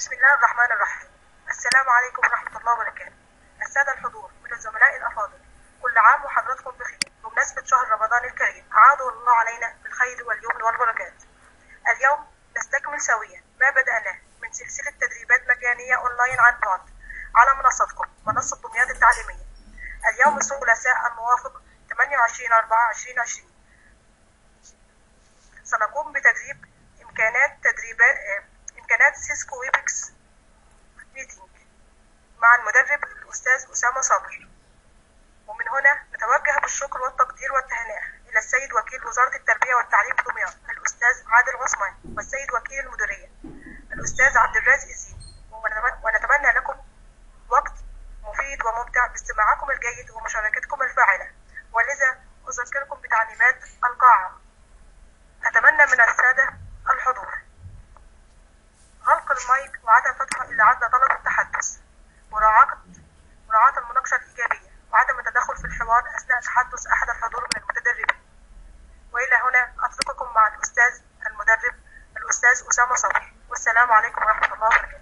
بسم الله الرحمن الرحيم السلام عليكم ورحمة الله وبركاته السادة الحضور من الزملاء الأفاضل كل عام وحضراتكم بخير بمناسبة شهر رمضان الكريم عاده الله علينا بالخير واليمن والبركات اليوم نستكمل سويا ما بدأناه من سلسلة تدريبات مجانية أونلاين عن بعد على منصتكم منصة دمياط التعليمية اليوم الثلاثاء الموافق 28 4 2020 سنقوم بتدريب إمكانات تدريبات إمكانات سيسكو ويبكس ميتينج مع المدرب الأستاذ أسامة صابر ومن هنا نتوجه بالشكر والتقدير والتهنئة إلى السيد وكيل وزارة التربية والتعليم بدمياط الأستاذ عادل عثمان والسيد وكيل المديرية الأستاذ عبد الرازق الزين ونتمنى لكم وقت مفيد وممتع باستماعكم الجيد ومشاركتكم الفاعلة ولذا أذكركم بتعليمات القاعة أتمنى من السادة الحضور غلق المايك وعدم فتحه إلا عند طلب التحدث مراعاة مراعاة المناقشة الإيجابية وعدم التدخل في الحوار أثناء تحدث أحد الحضور من المتدربين وإلى هنا أترككم مع الأستاذ المدرب الأستاذ أسامة صبري والسلام عليكم ورحمة الله وبركاته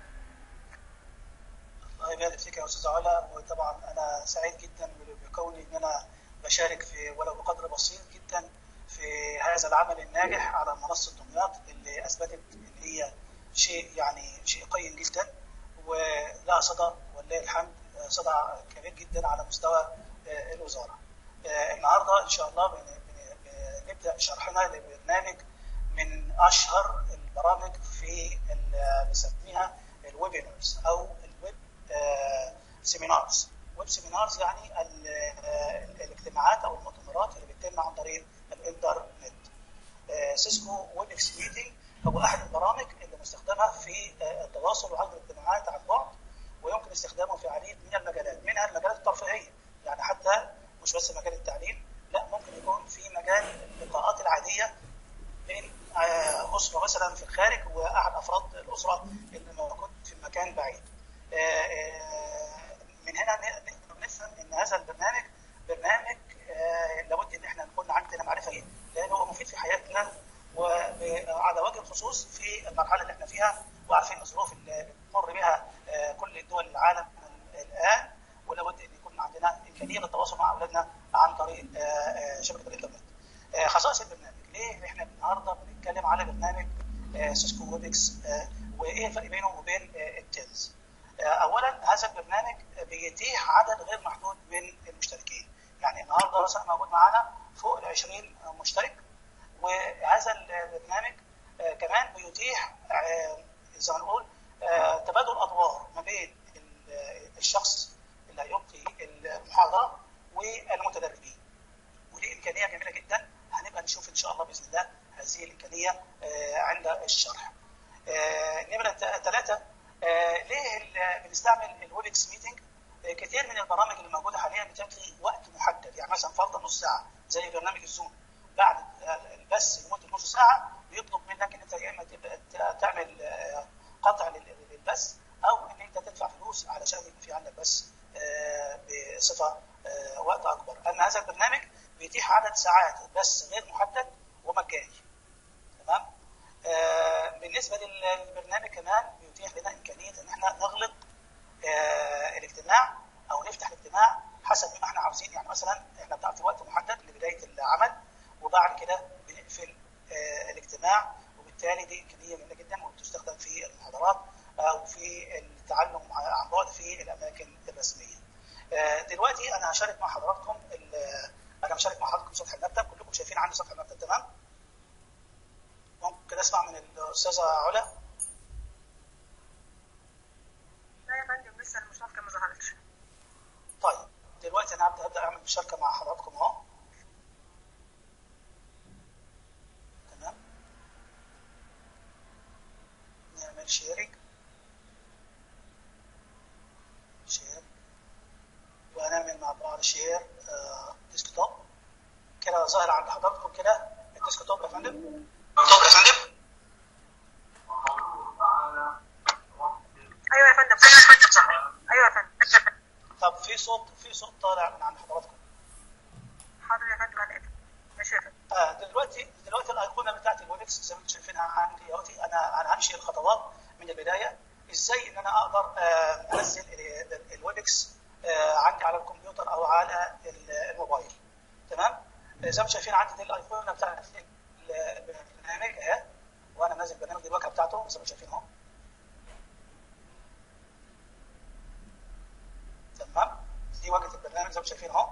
الله يبارك فيك يا استاذ علا وطبعا انا سعيد جدا بكوني ان انا بشارك في ولو بقدر بسيط جدا في هذا العمل الناجح على منصه دمياط اللي اثبتت ان هي شيء يعني شيء قيم جدا ولها صدى ولله الحمد صدى كبير جدا على مستوى الوزاره. النهارده ان شاء الله بنبدا شرحنا لبرنامج من اشهر البرامج في بنسميها الويبينارز او الويب سيمينارز. ويب سيمينارز يعني الاجتماعات او المؤتمرات اللي بتتم عن طريق الانترنت. سيسكو ويب اكس ميتنج هو احد البرامج اللي مستخدمه في التواصل وعقد الاجتماعات عن بعد ويمكن استخدامه في عديد من المجالات منها المجالات الترفيهيه يعني حتى مش بس مجال التعليم لا ممكن يكون في مجال اللقاءات العاديه بين اسره مثلا في الخارج واحد افراد الاسره اللي موجود في مكان بعيد. من هنا نقدر نفهم ان هذا البرنامج برنامج لابد ان احنا نكون عندنا معرفه بيه لانه هو مفيد في حياتنا وعلى وجه الخصوص في المرحله اللي احنا فيها وعارفين الظروف اللي بتمر بها كل دول العالم الان ولابد ان يكون عندنا امكانيه للتواصل مع اولادنا عن طريق شبكه الانترنت. خصائص البرنامج ليه احنا النهارده بنتكلم على برنامج سيسكو ويبكس وايه الفرق بينه وبين التيلز؟ اولا هذا البرنامج بيتيح عدد غير محدود من المشتركين يعني النهارده مثلا موجود معانا فوق ال 20 مشترك وهذا البرنامج كمان بيتيح زي ما نقول تبادل ادوار ما بين الشخص اللي هيلقي المحاضره والمتدربين ودي امكانيه جميله جدا هنبقى نشوف ان شاء الله باذن الله هذه الامكانيه عند الشرح. نمره ثلاثه ليه بنستعمل الويبكس ميتنج؟ كثير من البرامج اللي موجوده حاليا بتعطي وقت محدد يعني مثلا فرضا نص ساعه زي برنامج الزوم بعد البث لمده نص ساعه بيطلب منك ان انت يا اما تعمل قطع للبث او ان انت تدفع فلوس علشان يكون في عندك بث بصفه وقت اكبر اما هذا البرنامج بيتيح عدد ساعات بث غير محدد ومجاني تمام بالنسبه للبرنامج كمان بيتيح لنا امكانيه ان احنا نغلق الاجتماع او نفتح الاجتماع حسب ما احنا عاوزين يعني مثلا احنا بنعطي وقت محدد لبدايه العمل وبعد كده بنقفل الاجتماع وبالتالي دي امكانيه جميله جدا وبتستخدم في المحاضرات او في التعلم عن بعد في الاماكن الرسميه. دلوقتي انا هشارك مع حضراتكم انا مشارك مع حضراتكم سطح المكتب كلكم شايفين عندي سطح المكتب تمام؟ ممكن اسمع من الاستاذه علا؟ لا يا فندم لسه المشاركه ما ظهرتش. طيب دلوقتي انا هبدا ابدا اعمل مشاركه مع حضراتكم اهو. تمام؟ نعمل شيرنج شير وهنعمل مع بعض شير آه ديسكتوب كده ظاهر عند حضراتكم كده الديسكتوب يا فندم ديسكتوب يا فندم ايوه يا فندم ايوه يا فندم طب في صوت في صوت طالع من عند حضراتكم حاضر يا فندم هنقفل ماشي يا فندم آه دلوقتي دلوقتي الايقونه بتاعت الوينكس زي ما انتم شايفينها عندي دلوقتي انا انا همشي الخطوات من البدايه ازاي ان انا اقدر آه، انزل ال- ال- الويبكس آه، عندي على الكمبيوتر او على ال- الموبايل تمام آه، زي ما شايفين عندي دي الايقونه بتاعت البرنامج اهي وانا نازل البرنامج دي الواجهه بتاعته زي ما شايفين اهو تمام دي واجهه البرنامج زي ما شايفين اهو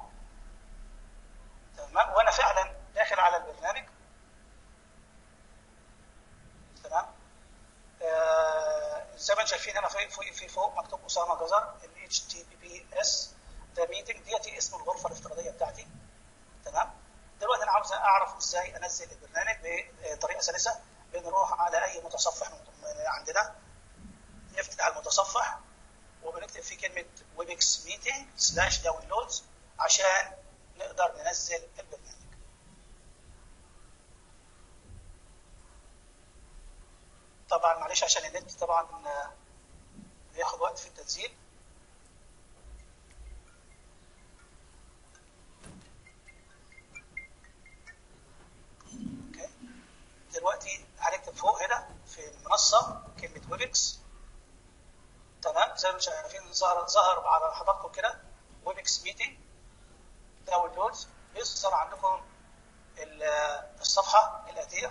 تمام وانا فعلا داخل على البرنامج تمام آه، زي ما انتم شايفين هنا في في في فوق مكتوب اسامه جزر ال اتش تي بي بي اس ده ميتنج ديتي اسم الغرفه الافتراضيه بتاعتي تمام دلوقتي انا عاوز اعرف ازاي انزل البرنامج بطريقه سلسه بنروح على اي متصفح من عندنا نفتح المتصفح وبنكتب فيه كلمه ويبكس ميتنج سلاش داونلودز عشان نقدر ننزل البرنامج طبعا معلش عشان النت طبعا آه، بياخد وقت في التنزيل اوكي دلوقتي هنكتب فوق هنا في المنصه كلمه ويبكس تمام زي ما شايفين ظهر ظهر على حضراتكم كده ويبكس ميتنج داونلودز بيظهر عندكم ال- الصفحه الاتيه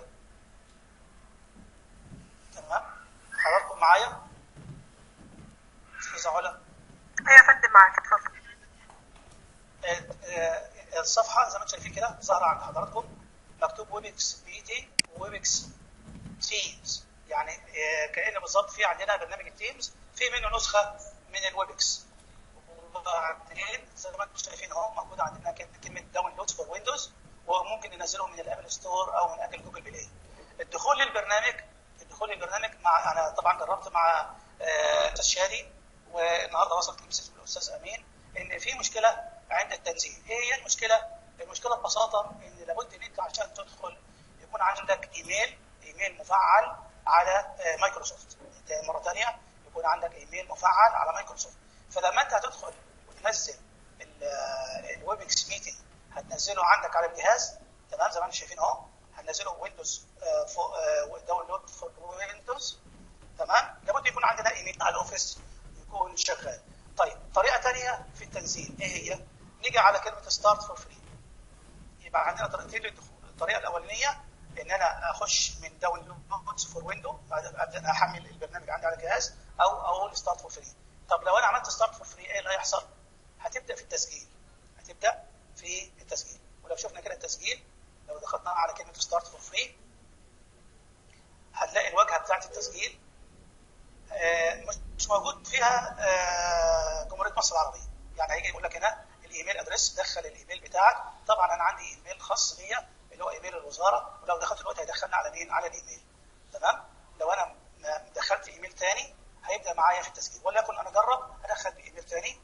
تمام حضراتكم معايا استاذ علا ايوه يا فندم معاك اتفضل آه، آه، الصفحه زي ما انتم شايفين كده ظاهره عند حضراتكم مكتوب ويبكس بيتي ويبكس تيمز يعني آه، كان بالظبط في عندنا برنامج التيمز في منه نسخه من الويبكس وبعدين زي ما انتم شايفين اهو موجود عندنا كلمه كلمه داونلودز فور ويندوز وممكن ننزلهم من الابل ستور او من ابل جوجل بلاي الدخول للبرنامج الدخول للبرنامج مع انا طبعا جربت مع آه، استاذ شادي والنهارده وصلت المسج من الاستاذ امين ان في مشكله عند التنزيل ايه هي المشكله المشكله ببساطه ان لابد ان انت عشان تدخل يكون عندك ايميل ايميل مفعل على آه، مايكروسوفت ده مره ثانيه يكون عندك ايميل مفعل على مايكروسوفت فلما انت هتدخل وتنزل الويب اكس ميتنج هتنزله عندك على الجهاز تمام زي ما انتم شايفين اهو هننزله ويندوز داونلود فور ويندوز تمام لابد يكون عندنا ايميل على الاوفيس يكون شغال طيب طريقه ثانيه في التنزيل ايه هي؟ نيجي على كلمه ستارت فور فري يبقى عندنا طريقتين للدخول الطريقه الاولانيه ان انا اخش من داونلودز فور ويندو ابدا احمل البرنامج عندي على الجهاز او اقول ستارت فور فري طب لو انا عملت ستارت فور فري ايه اللي هيحصل؟ هتبدا في التسجيل هتبدا في التسجيل ولو شفنا كده التسجيل لو دخلنا على كلمه ستارت فور فري هنلاقي الواجهه بتاعت التسجيل آه، مش- مش موجود فيها آه، جمهوريه مصر العربيه يعني هيجي يقول لك هنا الايميل ادريس دخل الايميل بتاعك طبعا انا عندي ايميل خاص بيا اللي هو ايميل الوزاره ولو دخلت دلوقتي هيدخلنا على مين على الايميل تمام لو انا م- دخلت ايميل تاني هيبدا معايا في التسجيل وليكن انا اجرب ادخل بايميل تاني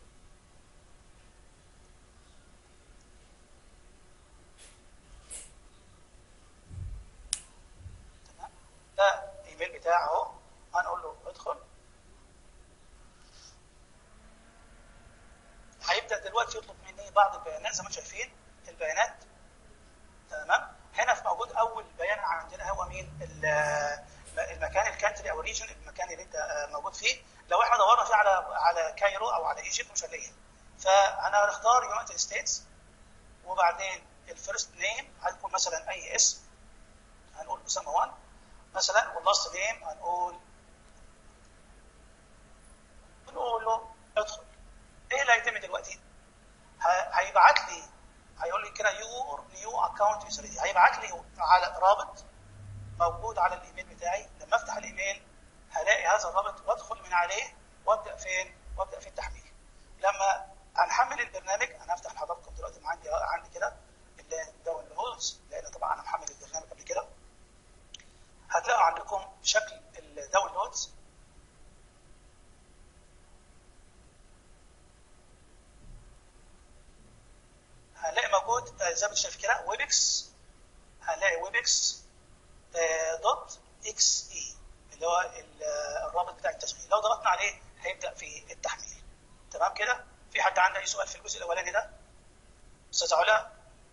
تمام ده ايميل بتاعه اهو هنقول له ادخل هيبدا دلوقتي يطلب مني بعض البيانات زي ما انتم شايفين البيانات تمام هنا في موجود اول بيان عندنا هو مين ال- المكان الكانتري او الريجن المكان اللي انت آه، موجود فيه لو احنا دورنا فيه على على كايرو او على ايجيبت مش هنلاقيها فانا هنختار يونايتد ستيتس وبعدين الفيرست نيم هتكون مثلا اي اسم هنقول اسامه 1 مثلا واللاست نيم هنقول بنقول له ادخل ايه اللي هيتم دلوقتي؟ ه- هيبعت لي هيقول لي كده يور نيو اكونت از ريدي هيبعت لي على رابط موجود على الايميل بتاعي لما افتح الايميل هلاقي هذا الرابط وادخل من عليه وابدا فين؟ وابدا في التحميل لما هنحمل البرنامج انا هفتح لحضراتكم دلوقتي عندي عندي كده الداونلودز لان طبعا انا محمل البرنامج قبل كده هتلاقوا عندكم شكل الداونلودز هنلاقي موجود آه، زي ما انت شايف كده ويبكس هنلاقي ويبكس دوت اكس اي اللي هو ال- آه، الرابط بتاع التشغيل لو ضغطنا عليه هيبدا في التحميل تمام كده في حد عنده اي سؤال في الجزء الاولاني ده استاذ علا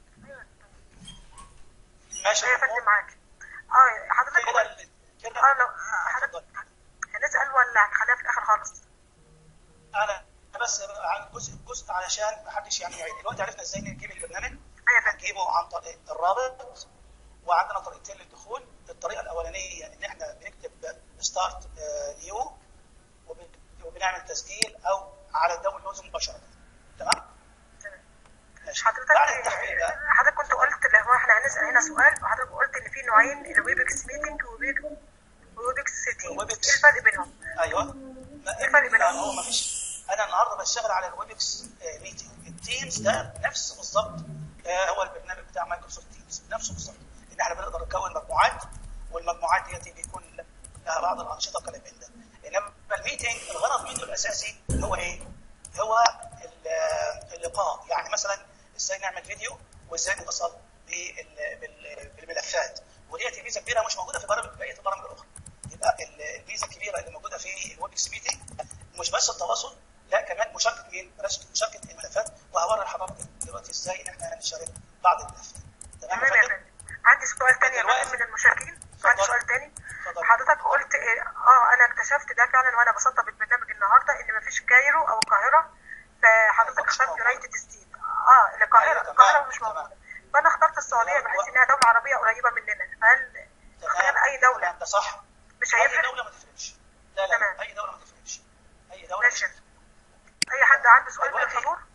ماشي ايوه يا فندم معاك اه حضرتك كده ال- كده اه لو اتفضل. حضرتك هنسال ولا ولا هنخليها في الاخر خالص انا بس عن جزء جزء علشان ما حدش يعني يعيد دلوقتي عرفنا ازاي نجيب البرنامج ايوه يا فندم هنجيبه عن طريق الرابط وعندنا طريقتين للدخول الطريقه الاولانيه ان احنا بنكتب ستارت نيو وبنعمل تسجيل او على الداونلود مباشره تمام تمام. ماشي حضرتك بعد التحويل بقى حضرتك كنت قلت اللي هو احنا هنسال هنا سؤال وحضرتك قلت ان في نوعين الويبكس ميتنج وويبكس سيتنج ويبكس. ايه الفرق بينهم؟ ايوه ما- إيه الفرق بينهم؟ لا، هو ما فيش انا النهارده بشتغل على الويبكس ميتنج التيمز ده نفس بالظبط آه، هو البرنامج بتاع مايكروسوفت تيمز نفسه بالظبط ان احنا بنقدر نكون مجموعات والمجموعات ديت بيكون لها بعض الانشطه كلام من ده انما الميتنج الغرض منه الاساسي هو ايه؟ هو ال- اللقاء يعني مثلا ازاي نعمل فيديو وازاي نتصل بال- بال- بالملفات وديت ميزه كبيره مش موجوده في برامج بقيه البرامج الاخرى يبقى ال- الميزه الكبيره اللي موجوده في الويب اكس ميتنج مش بس التواصل لا كمان مشاركه مين؟ مشاركه الملفات وهوري لحضرتك دلوقتي ازاي ان احنا هنشارك بعض الملفات تمام تمام يا يا فندم؟ فندم عندي سؤال تاني يا دلوقتي- فندم من المشاركين اتفضل. عندي سؤال تاني اتفضل. حضرتك قلت إيه؟ اه انا اكتشفت ده فعلا وانا بسطب البرنامج النهارده ان مفيش كايرو او القاهره فحضرتك مش اخترت موجود. يونايتد ستيت اه القاهره أيوة، تمام، القاهره مش تمام. موجوده فانا اخترت السعوديه لا، بحيث و- انها دوله عربيه قريبه مننا فهل اختيار اي دوله تمام، ده صح مش اي هيفرق دوله ما تفرقش لا لا تمام. اي دوله ما تفرقش اي دوله ماشي اي حد عنده سؤال من دلوقتي- الحضور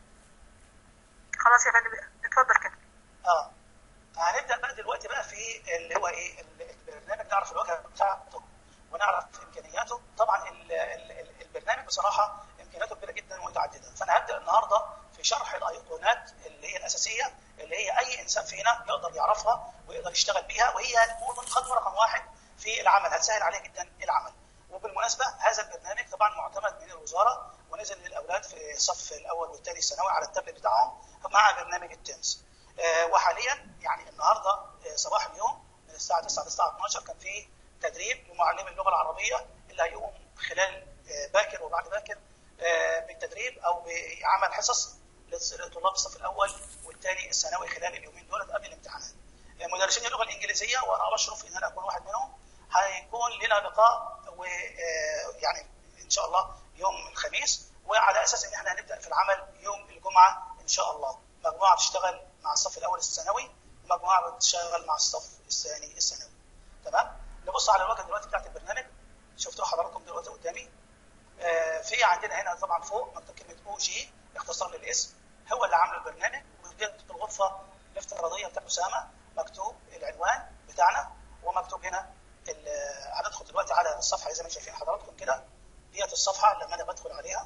خلاص يا فندم اتفضل كده اه هنبدا بقى دلوقتي بقى في اللي هو ايه ال- البرنامج نعرف الواجهه بتاعته ونعرف امكانياته طبعا ال ال ال البرنامج بصراحه امكانياته كبيره جدا ومتعدده فانا هبدا النهارده في شرح الايقونات اللي هي الاساسيه اللي هي اي انسان فينا يقدر يعرفها ويقدر يشتغل بيها وهي هتكون خطوه رقم واحد في العمل هتسهل عليه جدا العمل وبالمناسبه هذا البرنامج طبعا معتمد من الوزاره ونزل للاولاد في الصف الاول والثاني الثانوي على التابلت بتاعهم مع برنامج التنس آه، وحاليا يعني النهارده آه، صباح اليوم من الساعه 9 للساعه 12 كان في تدريب لمعلمي اللغه العربيه اللي هيقوم خلال آه، باكر وبعد باكر آه، بالتدريب او بعمل حصص لطلاب الصف الاول والثاني الثانوي خلال اليومين دول قبل الامتحانات. آه، مدرسين اللغه الانجليزيه وانا بشرف ان انا اكون واحد منهم هيكون لنا لقاء ويعني ان شاء الله يوم الخميس وعلى اساس ان احنا هنبدا في العمل يوم الجمعه ان شاء الله مجموعه بتشتغل مع الصف الاول الثانوي ومجموعه بتشتغل مع الصف الثاني الثانوي تمام نبص على الواجهه دلوقتي بتاعت البرنامج شفتوا حضراتكم دلوقتي قدامي آه، في عندنا هنا طبعا فوق مكتوب كلمه او جي اختصار للاسم هو اللي عامل البرنامج وديت الغرفه الافتراضيه بتاعت اسامه مكتوب العنوان بتاعنا ومكتوب هنا ال- هندخل دلوقتي على الصفحه زي ما شايفين حضراتكم كده ديت الصفحه لما انا بدخل عليها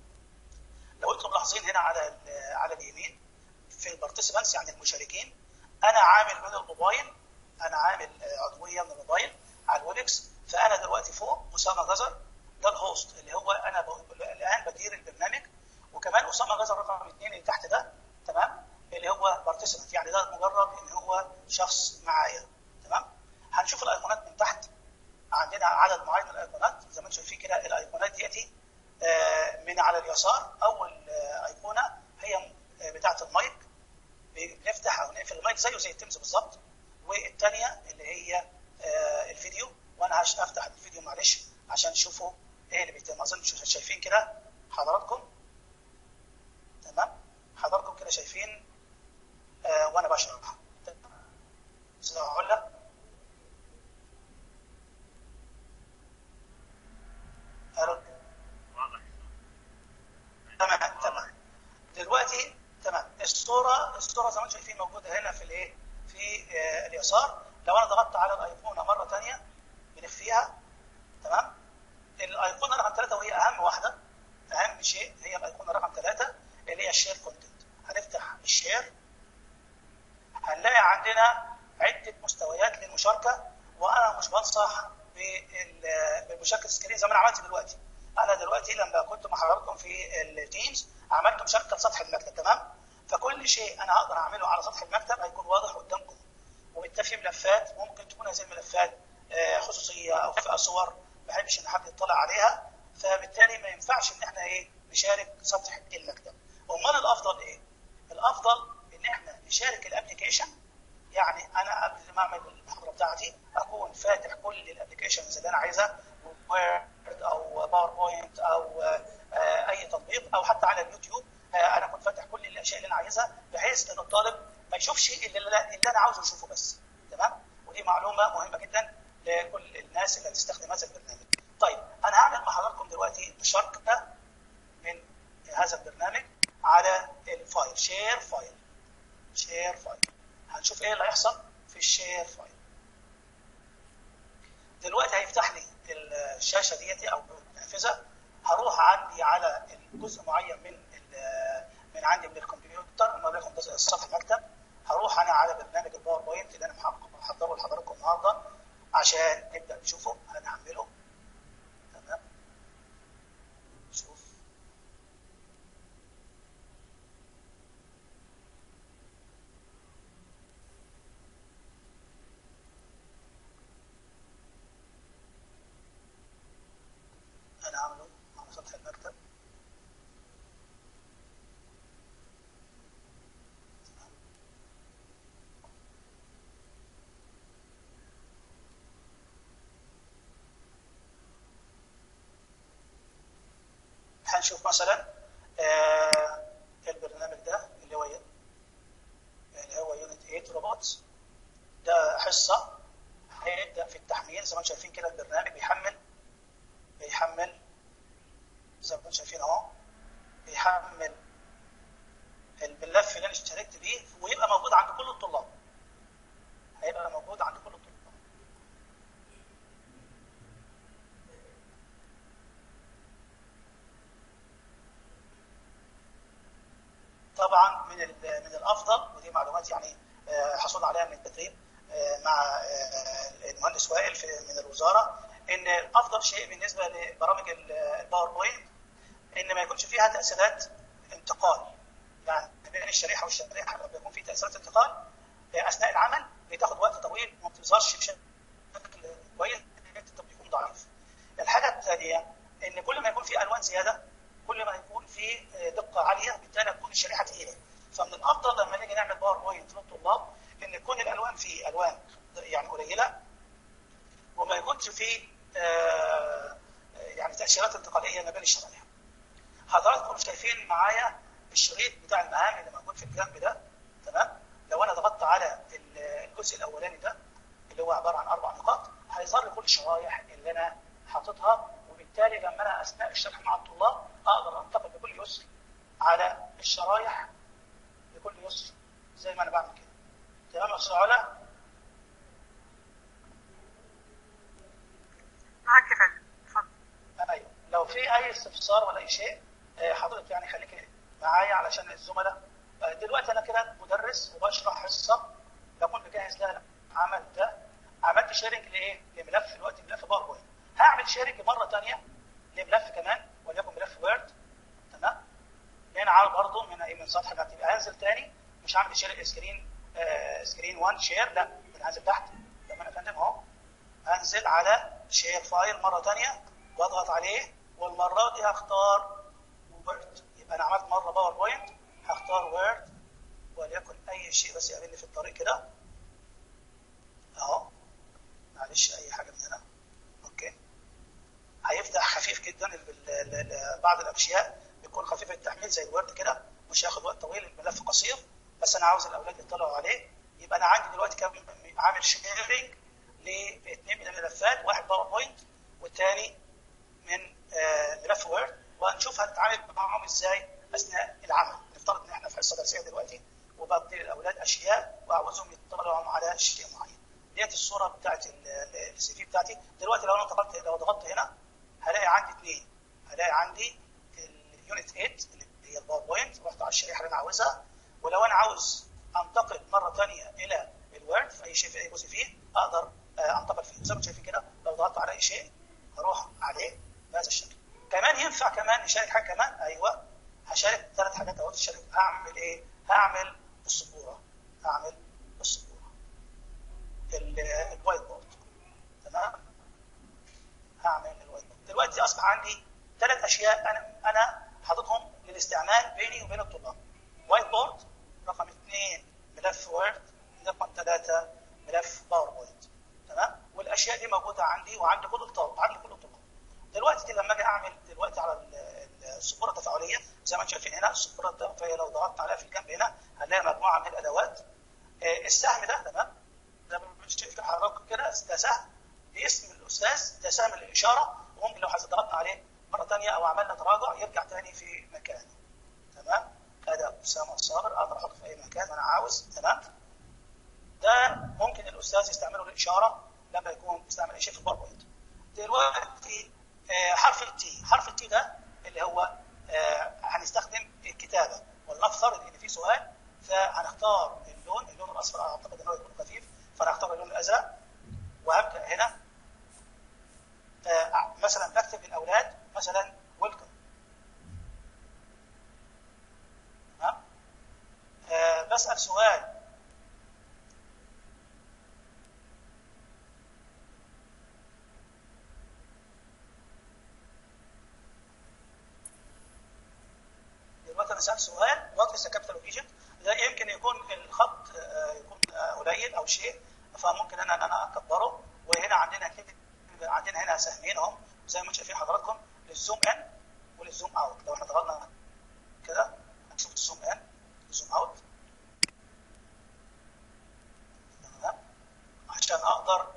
لو انتم ملاحظين هنا على ال- على اليمين في البارتيسيبانتس يعني المشاركين انا عامل من الموبايل انا عامل آه، عضويه من الموبايل على الويبكس فانا دلوقتي فوق اسامه جزر ده الهوست اللي هو انا ب- الان بدير البرنامج وكمان اسامه جزر رقم اثنين اللي تحت ده تمام اللي هو بارتيسيبانت يعني ده مجرد ان هو شخص معايا تمام هنشوف الايقونات من تحت عندنا عدد معين من الايقونات زي ما انتم شايفين كده الايقونات ديتي آه، من على اليسار اول آه، ايقونه هي آه، بتاعه المايك بنفتح او نقفل المايك زيه زي التمز بالظبط والثانيه اللي هي آه، الفيديو وانا هش- هفتح الفيديو معلش عشان تشوفوا ايه اللي بيتم اظن شو- شايفين كده حضراتكم تمام حضراتكم كده شايفين آه، وانا بشرح تمام استاذ علا الو تمام تمام دلوقتي تمام الصوره الصوره زي ما انتم شايفين موجوده هنا في الايه في آه اليسار لو انا ضغطت على الايقونه مره ثانيه بنخفيها تمام الايقونه رقم ثلاثه وهي اهم واحده اهم شيء هي الايقونه رقم ثلاثه اللي هي الشير كونتنت هنفتح الشير هنلاقي عندنا عده مستويات للمشاركه وانا مش بنصح بال- بمشاركه سكرين زي ما انا عملت دلوقتي انا دلوقتي لما كنت مع حضراتكم في التيمز عملت مشاركه لسطح المكتب تمام فكل شيء انا هقدر اعمله على سطح المكتب هيكون واضح قدامكم وبالتالي في ملفات ممكن تكون هذه الملفات آه، خصوصيه او فيها صور ما بحبش ان حد يطلع عليها فبالتالي ما ينفعش ان احنا ايه نشارك سطح المكتب امال الافضل ايه الافضل ان احنا نشارك الابلكيشن يعني انا قبل ما اعمل المحاضره بتاعتي اكون فاتح كل الابلكيشنز اللي انا عايزها وورد او باوربوينت او اي تطبيق او حتى على اليوتيوب انا كنت فاتح كل الاشياء اللي انا عايزها بحيث ان الطالب ما يشوفش اللي, اللي انا عاوز يشوفه بس تمام ودي معلومه مهمه جدا لكل الناس اللي هتستخدم هذا البرنامج طيب انا هعمل مع حضراتكم دلوقتي مشاركه من هذا البرنامج على الفايل شير فايل شير فايل هنشوف ايه اللي هيحصل في الشير فايل دلوقتي هيفتح لي الشاشه ديتي او النافذه هروح عندي على جزء معين من من عندي من الكمبيوتر وليكن سطح مكتب هروح انا على برنامج الباوربوينت اللي انا محضره لحضراتكم النهارده عشان نبدا نشوفه هنعمله تمام شوف انا عامله على سطح المكتب هنشوف مثلا آه البرنامج ده اللي هو اللي هو يونت 8 روبوتس ده حصه هيبدا في التحميل زي ما انتم شايفين كده البرنامج بيحمل بيحمل زي ما انتم شايفين اهو بيحمل الملف اللي انا اشتركت بيه ويبقى موجود عند كل الطلاب هيبقى موجود عند كل الطلاب طبعا من من الافضل ودي معلومات يعني حصل عليها من التدريب مع المهندس وائل من الوزاره ان افضل شيء بالنسبه لبرامج الباوربوينت ان ما يكونش فيها تاثيرات انتقال يعني بين الشريحه والشريحه لما يكون في تاثيرات انتقال اثناء العمل بتاخد وقت طويل وما بتظهرش بشكل كويس النت بيكون ضعيف. الحاجه الثانيه ان كل ما يكون في الوان زياده كل ما يكون في دقه عاليه بالتالي تكون الشريحه ثقيله فمن الافضل لما نيجي نعمل باوربوينت للطلاب ان يكون الالوان فيه الوان يعني قليله وما يكونش فيه آه يعني تاشيرات انتقاليه ما بين الشرايح. حضراتكم شايفين معايا الشريط بتاع المهام اللي موجود في الجنب ده تمام؟ لو انا ضغطت على الجزء الاولاني ده اللي هو عباره عن اربع نقاط هيظهر لي كل الشرايح اللي انا حاططها وبالتالي لما انا اثناء الشرح مع الطلاب اقدر انتقل بكل يسر على الشرايح بكل يسر زي ما انا بعمل كده. تمام يا استاذ علا؟ معاك يا فندم اتفضل ايوه لو في اي استفسار ولا اي شيء حضرتك يعني خليك معايا علشان الزملاء دلوقتي انا كده مدرس وبشرح حصه بكون بجهز لها العمل ده عملت شيرنج لايه؟ لملف دلوقتي ملف باوربوينت هعمل شيرنج مره ثانيه لملف كمان وليكن ملف وورد تمام؟ هنا عارض برضه من من سطح الكتيب هنزل تاني مش هعمل شير سكرين آه سكرين 1 شير لا انا هنزل تحت لما انا فندم اهو هنزل على شير فايل مره ثانيه واضغط عليه والمره دي هختار وورد يبقى انا عملت مره باوربوينت هختار وورد وليكن اي شيء بس يقابلني في الطريق كده اهو معلش اي حاجه من هنا اوكي هيفتح خفيف جدا بعض الاشياء بيكون خفيف التحميل زي الوورد كده مش هياخد وقت طويل الملف قصير بس انا عاوز الاولاد يطلعوا عليه يبقى انا عندي دلوقتي كام عامل شيرنج لاثنين من الملفات واحد باوربوينت والثاني من آه ملف وورد وهنشوف هنتعامل معاهم ازاي اثناء العمل نفترض ان احنا في حصه درسيه دلوقتي وبدي للاولاد اشياء واعوزهم يطلعوا على شيء معين ديت الصوره بتاعت السي في بتاعتي دلوقتي لو انا ضغطت لو ضغطت هنا هلاقي عندي اثنين هلاقي عندي اليونت 8 اللي هي الباوربوينت رحت على الشريحه اللي انا عاوزها ولو انا عاوز انتقل مره ثانيه الى الوورد في اي شيء في اي جزء فيه اقدر انتقل فيه زي ما شايفين كده لو ضغطت على اي شيء هروح عليه بهذا الشكل كمان ينفع كمان نشارك حاجه كمان ايوه هشارك ثلاث حاجات اهو تشارك هعمل ايه؟ هعمل السبوره هعمل السبوره الوايت بورد تمام؟ هعمل الوايت بورد دلوقتي اصبح عندي ثلاث اشياء انا انا حاططهم للاستعمال بيني وبين الطلاب وايت بورد رقم اثنين ملف وورد رقم ثلاثه ملف باوربوينت تمام؟ والاشياء دي موجوده عندي وعند كل الطلاب عند كل الطلاب دلوقتي لما اجي هعمل دلوقتي على السبوره التفاعليه زي ما انتم شايفين هنا السبوره التفاعليه لو ضغطنا عليها في الجنب هنا هنلاقي مجموعه من الادوات السهم ده تمام زي ما انتم شايفين حضراتكم كده ده سهم باسم الاستاذ ده سهم الاشاره وممكن لو ضغطنا عليه مره ثانيه او عملنا تراجع يرجع ثاني في مكانه تمام ادي اسامه الصابر اقدر احطه في اي مكان انا عاوز تمام ده ممكن الاستاذ يستعمله للاشاره لما يكون بيستعمل اي شيء في الباوربوينت دلوقتي آه حرف التي حرف التي ده اللي هو آه هنستخدم الكتابه ولنفترض ان في سؤال فهنختار اللون اللون الاصفر اعتقد ان هو يكون خفيف فنختار اللون الازرق وهبدا هنا آه مثلا بكتب للاولاد مثلا ويلكم تمام بسال سؤال دلوقتي اسال سؤال وات از كابيتال اوف ايجيبت ده يمكن يكون الخط يكون قليل او شيء فممكن انا انا اكبره وهنا عندنا كده عندنا هنا سهمين اهم زي ما انتم شايفين حضراتكم للزوم ان وللزوم اوت لو احنا ضغطنا كده هنشوف الزوم ان الزوم اوت تمام عشان اقدر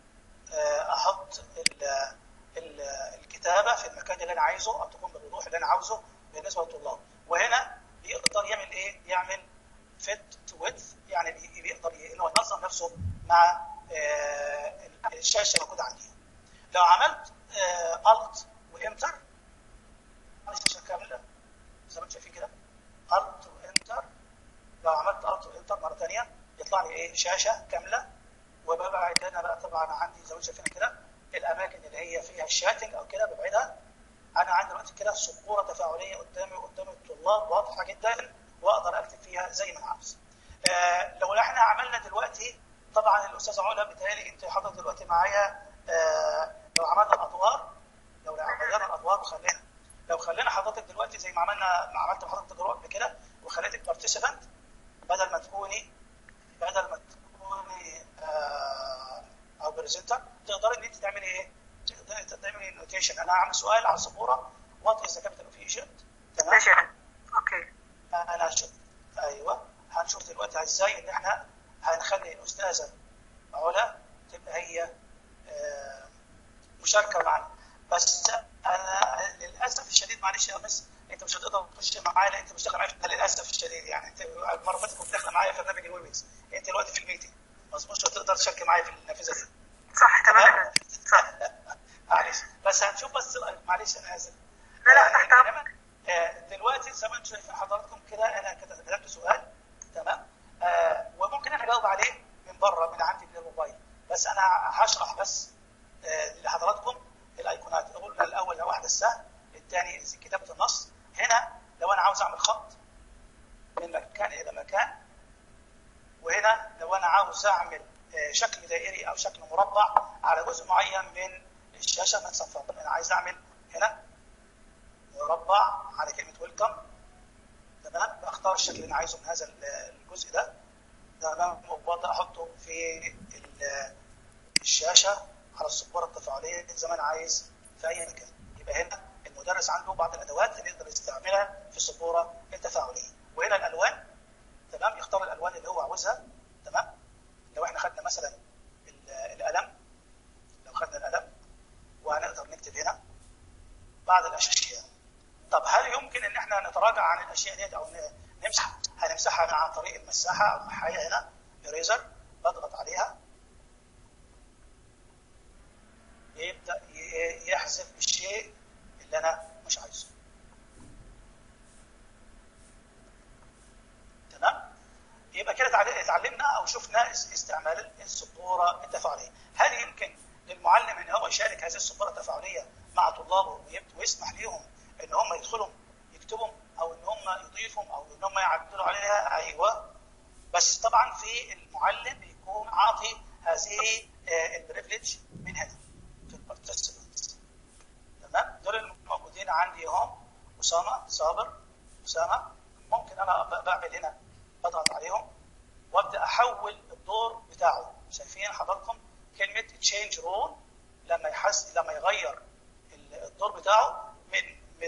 احط ال ال الكتابه في المكان اللي انا عايزه او تكون بالوضوح اللي انا عاوزه بالنسبه للطلاب وهنا بيقدر يعمل ايه؟ يعمل فيت تو ويدث يعني بيقدر ان هو ينظم نفسه مع آه الشاشه الموجوده عندي. لو عملت الت وانتر الشاشه كامله زي ما انتم شايفين كده الت وانتر لو عملت الت وانتر مره ثانيه يطلع لي ايه؟ شاشه كامله وببعد هنا بقى طبعا عندي زي ما انتم شايفين كده الاماكن اللي هي فيها الشاتنج او كده ببعدها انا عندي دلوقتي كده سبوره تفاعليه قدامي وقدام الطلاب واضحه جدا واقدر اكتب فيها زي ما انا عاوز. آه لو احنا عملنا دلوقتي طبعا الاستاذ علا بتهيألي انت حضرتك دلوقتي معايا آه لو عملنا الادوار لو غيرنا الادوار وخلينا لو خلينا حضرتك دلوقتي زي ما عملنا ما عملت حضرتك تجربه قبل كده وخليتك بارتيسيبنت بدل ما تكوني بدل ما تكوني آه او بريزنتر تقدري ان انت تعملي ايه؟ تقدري تعملي نوتيشن انا هعمل سؤال على السبوره وات از ذا كابيتال اوف ايجيبت تمام؟ ماشي اوكي انا شفت ايوه هنشوف دلوقتي ازاي ان احنا هنخلي الاستاذه علا تبقى هي آه مشاركه معنا بس انا للاسف الشديد معلش يا مس انت مش هتقدر تخش معايا لان انت مش داخل معايا للاسف الشديد يعني انت المره اللي فاتت كنت داخله معايا في برنامج الويبكس انت دلوقتي في الميتنج مظبوط مش هتقدر تشاركي معايا في النافذه دي صح تمام صح معلش بس هنشوف بس معلش انا اسف لا لا تحت امرك دلوقتي زي ما انتم شايفين حضراتكم كده انا كتبت سؤال تمام آه وممكن انا اجاوب عليه من بره من عندي من الموبايل بس انا هشرح بس آه لحضراتكم الايقونات قلنا الاول لو واحده السهم الثاني كتابه النص هنا لو انا عاوز اعمل خط من مكان الى مكان وهنا لو انا عاوز اعمل آه شكل دائري او شكل مربع على جزء معين من الشاشه مثلا انا عايز اعمل هنا مربع على كلمه ويلكم تمام بختار الشكل اللي انا عايزه من هذا الجزء ده تمام وببدا احطه في الشاشه على السبوره التفاعليه زي ما انا عايز في اي مكان يبقى هنا المدرس عنده بعض الادوات اللي يقدر يستعملها في السبوره التفاعليه وهنا الالوان تمام يختار الالوان اللي هو عاوزها تمام لو احنا خدنا مثلا القلم لو خدنا القلم وهنقدر نكتب هنا بعض الاشياء طب هل يمكن ان احنا نتراجع عن الاشياء ديت او نمسح هنمسحها عن طريق المساحه او محايه هنا اريزر بضغط عليها يبدا يحذف الشيء اللي انا مش عايزه تمام يبقى كده اتعلمنا او شفنا استعمال السبوره التفاعليه هل يمكن للمعلم ان هو يشارك هذه السبوره التفاعليه مع طلابه ويسمح ليهم ان هم يدخلوا يكتبوا او ان هم يضيفوا او ان هم يعدلوا عليها ايوه بس طبعا في المعلم بيكون عاطي هذه البريفليج من هنا في البارتيسيبنتس تمام دول الموجودين عندي هم اسامه صابر اسامه ممكن انا بعمل هنا بضغط عليهم وابدا احول الدور بتاعه شايفين حضراتكم كلمه تشينج رول لما يحس لما يغير الدور بتاعه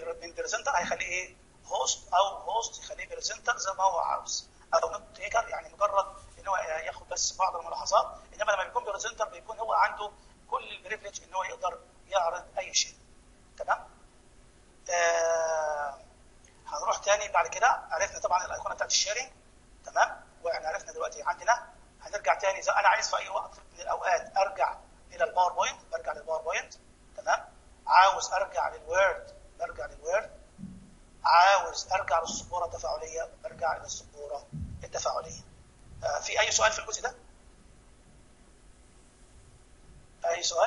من بريزنتر هيخليه ايه هوست او هوست يخليه بريزنتر زي ما هو عاوز او نوت تيكر يعني مجرد ان هو ياخد بس بعض الملاحظات انما لما بيكون بريزنتر بيكون هو عنده كل البريفليج ان هو يقدر يعرض اي شيء تمام آه هنروح تاني بعد كده عرفنا طبعا الايقونه بتاعت الشيرنج تمام واحنا عرفنا دلوقتي عندنا هنرجع تاني اذا انا عايز في اي وقت من الاوقات ارجع الى الباوربوينت برجع للباوربوينت تمام عاوز ارجع للوورد برجع للوورد عاوز ارجع للسبوره التفاعليه برجع للسبوره التفاعليه آه في اي سؤال في الجزء ده اي سؤال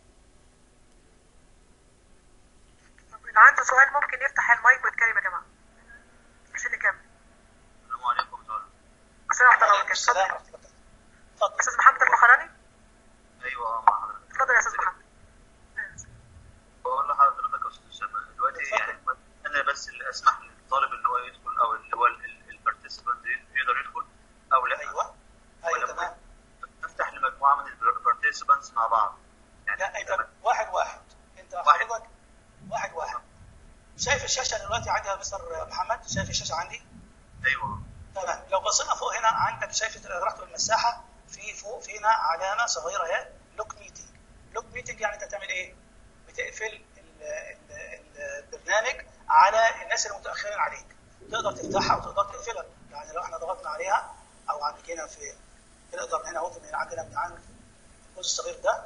اللي عنده سؤال ممكن يفتح المايك ويتكلم يا جماعه عشان نكمل السلام عليكم دول السلام ورحمه الله عليكم السلام وبركاته ورحمه الله اتفضل استاذ محمد الفخراني ايوه مع حضرتك اتفضل يا استاذ محمد بقول لحضرتك يا استاذ اسامه دلوقتي اتفضل. يعني انا بس اللي اسمح للطالب ان هو يدخل او اللي هو البارتيسيبانت يقدر يدخل او لا ايوه ايوه ولا تمام نفتح لمجموعه من البارتيسيبانتس مع بعض يعني لا انت واحد واحد انت واحد. حضرتك واحد واحد شايف الشاشه دلوقتي عندي يا مستر محمد شايف الشاشه عندي ايوه تمام لو بصينا فوق هنا عندك شايف رحت المساحه في فوق فينا علامه صغيره اهي لوك ميتنج لوك ميتنج يعني انت بتعمل ايه؟ بتقفل ال- ال- ال- البرنامج على الناس المتاخرين عليك تقدر تفتحها وتقدر تقفلها يعني لو احنا ضغطنا عليها او عندك هنا في نقدر هنا اهو من عندنا من عند الجزء الصغير ده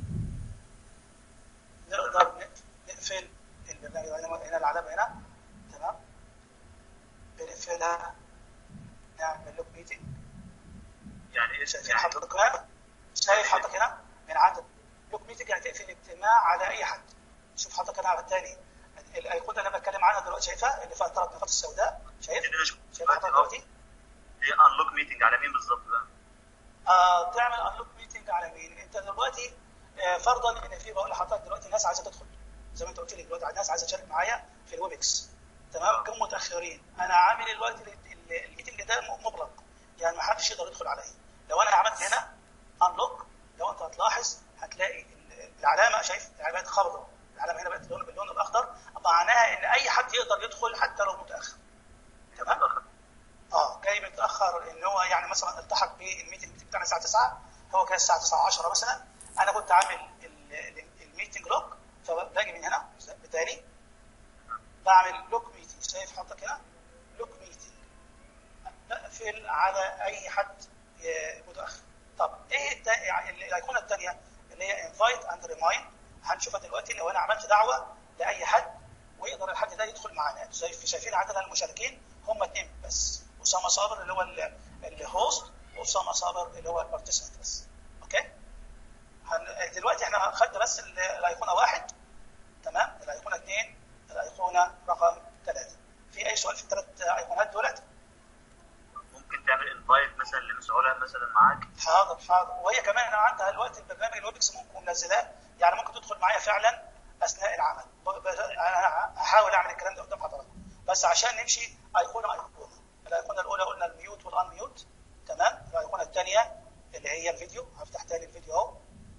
نقدر نق- نقفل البرنامج هنا هنا العلامه هنا تمام بنقفلها نعمل لوك ميتنج يعني ايه شايفين يعني حضرتك هنا شايف حضرتك هنا من عند لوك ميتنج يعني تقفل الاجتماع على اي حد شوف حضرتك هنا على الثاني الايقونه اللي انا بتكلم عنها دلوقتي شايفها اللي فيها الثلاث نقاط السوداء شايف يعني انا شفت شايف حضرتك دلوقتي دلوقتي هي انلوك ميتنج على مين بالظبط بقى؟ آه تعمل انلوك ميتنج على مين انت دلوقتي آه فرضا ان في بقول لحضرتك دلوقتي ناس عايزه تدخل زي ما انت قلت لي دلوقتي ناس عايزه تشارك معايا في الويبكس تمام كم متاخرين انا عامل دلوقتي ال- ال- الميتنج ده مغلق يعني ما حدش يقدر يدخل عليا لو انا عملت هنا انلوك لو انت هتلاحظ هتلاقي ال- العلامه شايف العلامه خضراء العلامه هنا بقت باللون باللون الاخضر معناها ان اي حد يقدر يدخل حتى لو متاخر تمام اه جاي متاخر ان هو يعني مثلا التحق بالميتنج بتاعنا الساعه 9 هو كان الساعه 9 10 مثلا انا كنت عامل ال- ال- الميتنج لوك فباجي من هنا بالتالي بعمل لوك ميتنج شايف حضرتك هنا لوك ميتنج بقفل على اي حد ي- متاخر طب ايه التا- يعني الايقونه الثانيه اللي هي انفايت اند ريمايند هنشوفها دلوقتي لو انا عملت دعوه لاي حد ويقدر الحد ده يدخل معانا شايف شايفين عدد المشاركين هم اثنين بس اسامه صابر اللي هو ال- الهوست واسامه صابر اللي هو البارتيسيبنت بس اوكي هن... دلوقتي احنا خدنا بس ال- الايقونه واحد تمام الايقونه اثنين الايقونه رقم ثلاثه في اي سؤال في الثلاث ايقونات دولت ممكن تعمل انفايت مثلا لمسؤولها مثلا معاك حاضر حاضر وهي كمان عندها دلوقتي البرنامج الويبكس ممكن منزلاه يعني ممكن تدخل معايا فعلا اثناء العمل ب- ب- انا هحاول اعمل الكلام ده قدام حضراتكم بس عشان نمشي ايقونه ايقونه الايقونه الاولى قلنا الميوت والان ميوت تمام الايقونه الثانيه اللي هي الفيديو هفتح تاني الفيديو اهو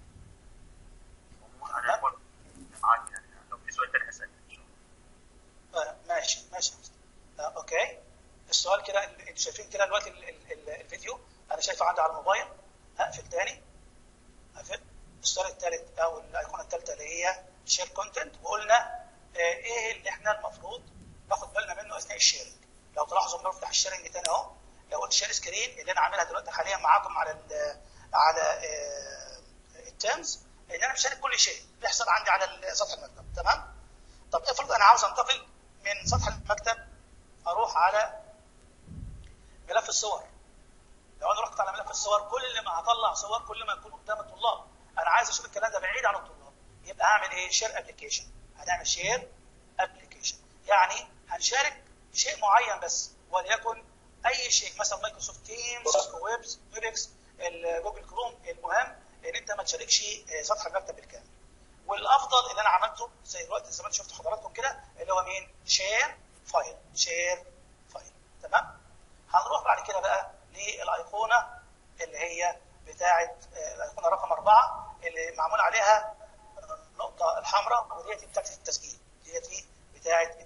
انا هكون معاك يعني لو في سؤال تاني هسألك ان شاء الله آه، ماشي ماشي آه، اوكي السؤال كده ال- انتوا شايفين كده دلوقتي ال- ال- ال- الفيديو انا شايفه عندي على الموبايل هقفل تاني اقفل السؤال الثالث او الايقونه الثالثه اللي هي شير كونتنت وقلنا آه، ايه اللي احنا المفروض ناخد بالنا منه اثناء الشيرنج لو تلاحظوا بفتح الشيرنج تاني اهو لو قلت شير سكرين اللي انا عاملها دلوقتي حاليا معاكم على ال على التيرمز ان انا مشارك كل شيء بيحصل عندي على سطح المكتب تمام طب افرض انا عاوز انتقل من سطح المكتب اروح على ملف الصور لو انا رحت على ملف الصور كل ما هطلع صور كل ما يكون قدام الطلاب انا عايز اشوف الكلام ده بعيد عن الطلاب يبقى هعمل ايه شير ابلكيشن هنعمل شير ابلكيشن يعني هنشارك شيء معين بس وليكن اي شيء مثلا مايكروسوفت تيمز سيسكو ويبس ويبكس جوجل كروم المهم ان انت ما تشاركش آه، سطح المكتب بالكامل والافضل اللي انا عملته زي دلوقتي زي ما انتم شفتوا حضراتكم كده اللي هو مين شير فايل شير فايل تمام هنروح بعد كده بقى للايقونه اللي هي بتاعه آه، الايقونه رقم أربعة اللي معمول عليها النقطه الحمراء وديت بتاعه التسجيل ديت بتاعه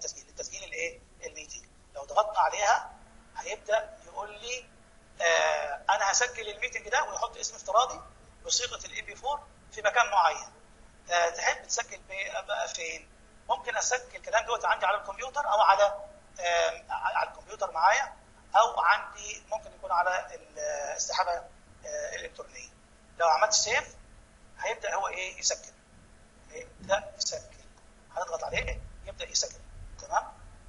اسم افتراضي بصيغه الاي بي 4 في مكان معين آه، تحب تسجل ب- بقى فين؟ ممكن اسجل الكلام دوت عندي على الكمبيوتر او على آم، على الكمبيوتر معايا او عندي ممكن يكون على ال- السحابه آه، الالكترونيه. لو عملت سيف هيبدا هو ايه يسجل. يبدا يسجل. هنضغط عليه يبدا يسجل. تمام؟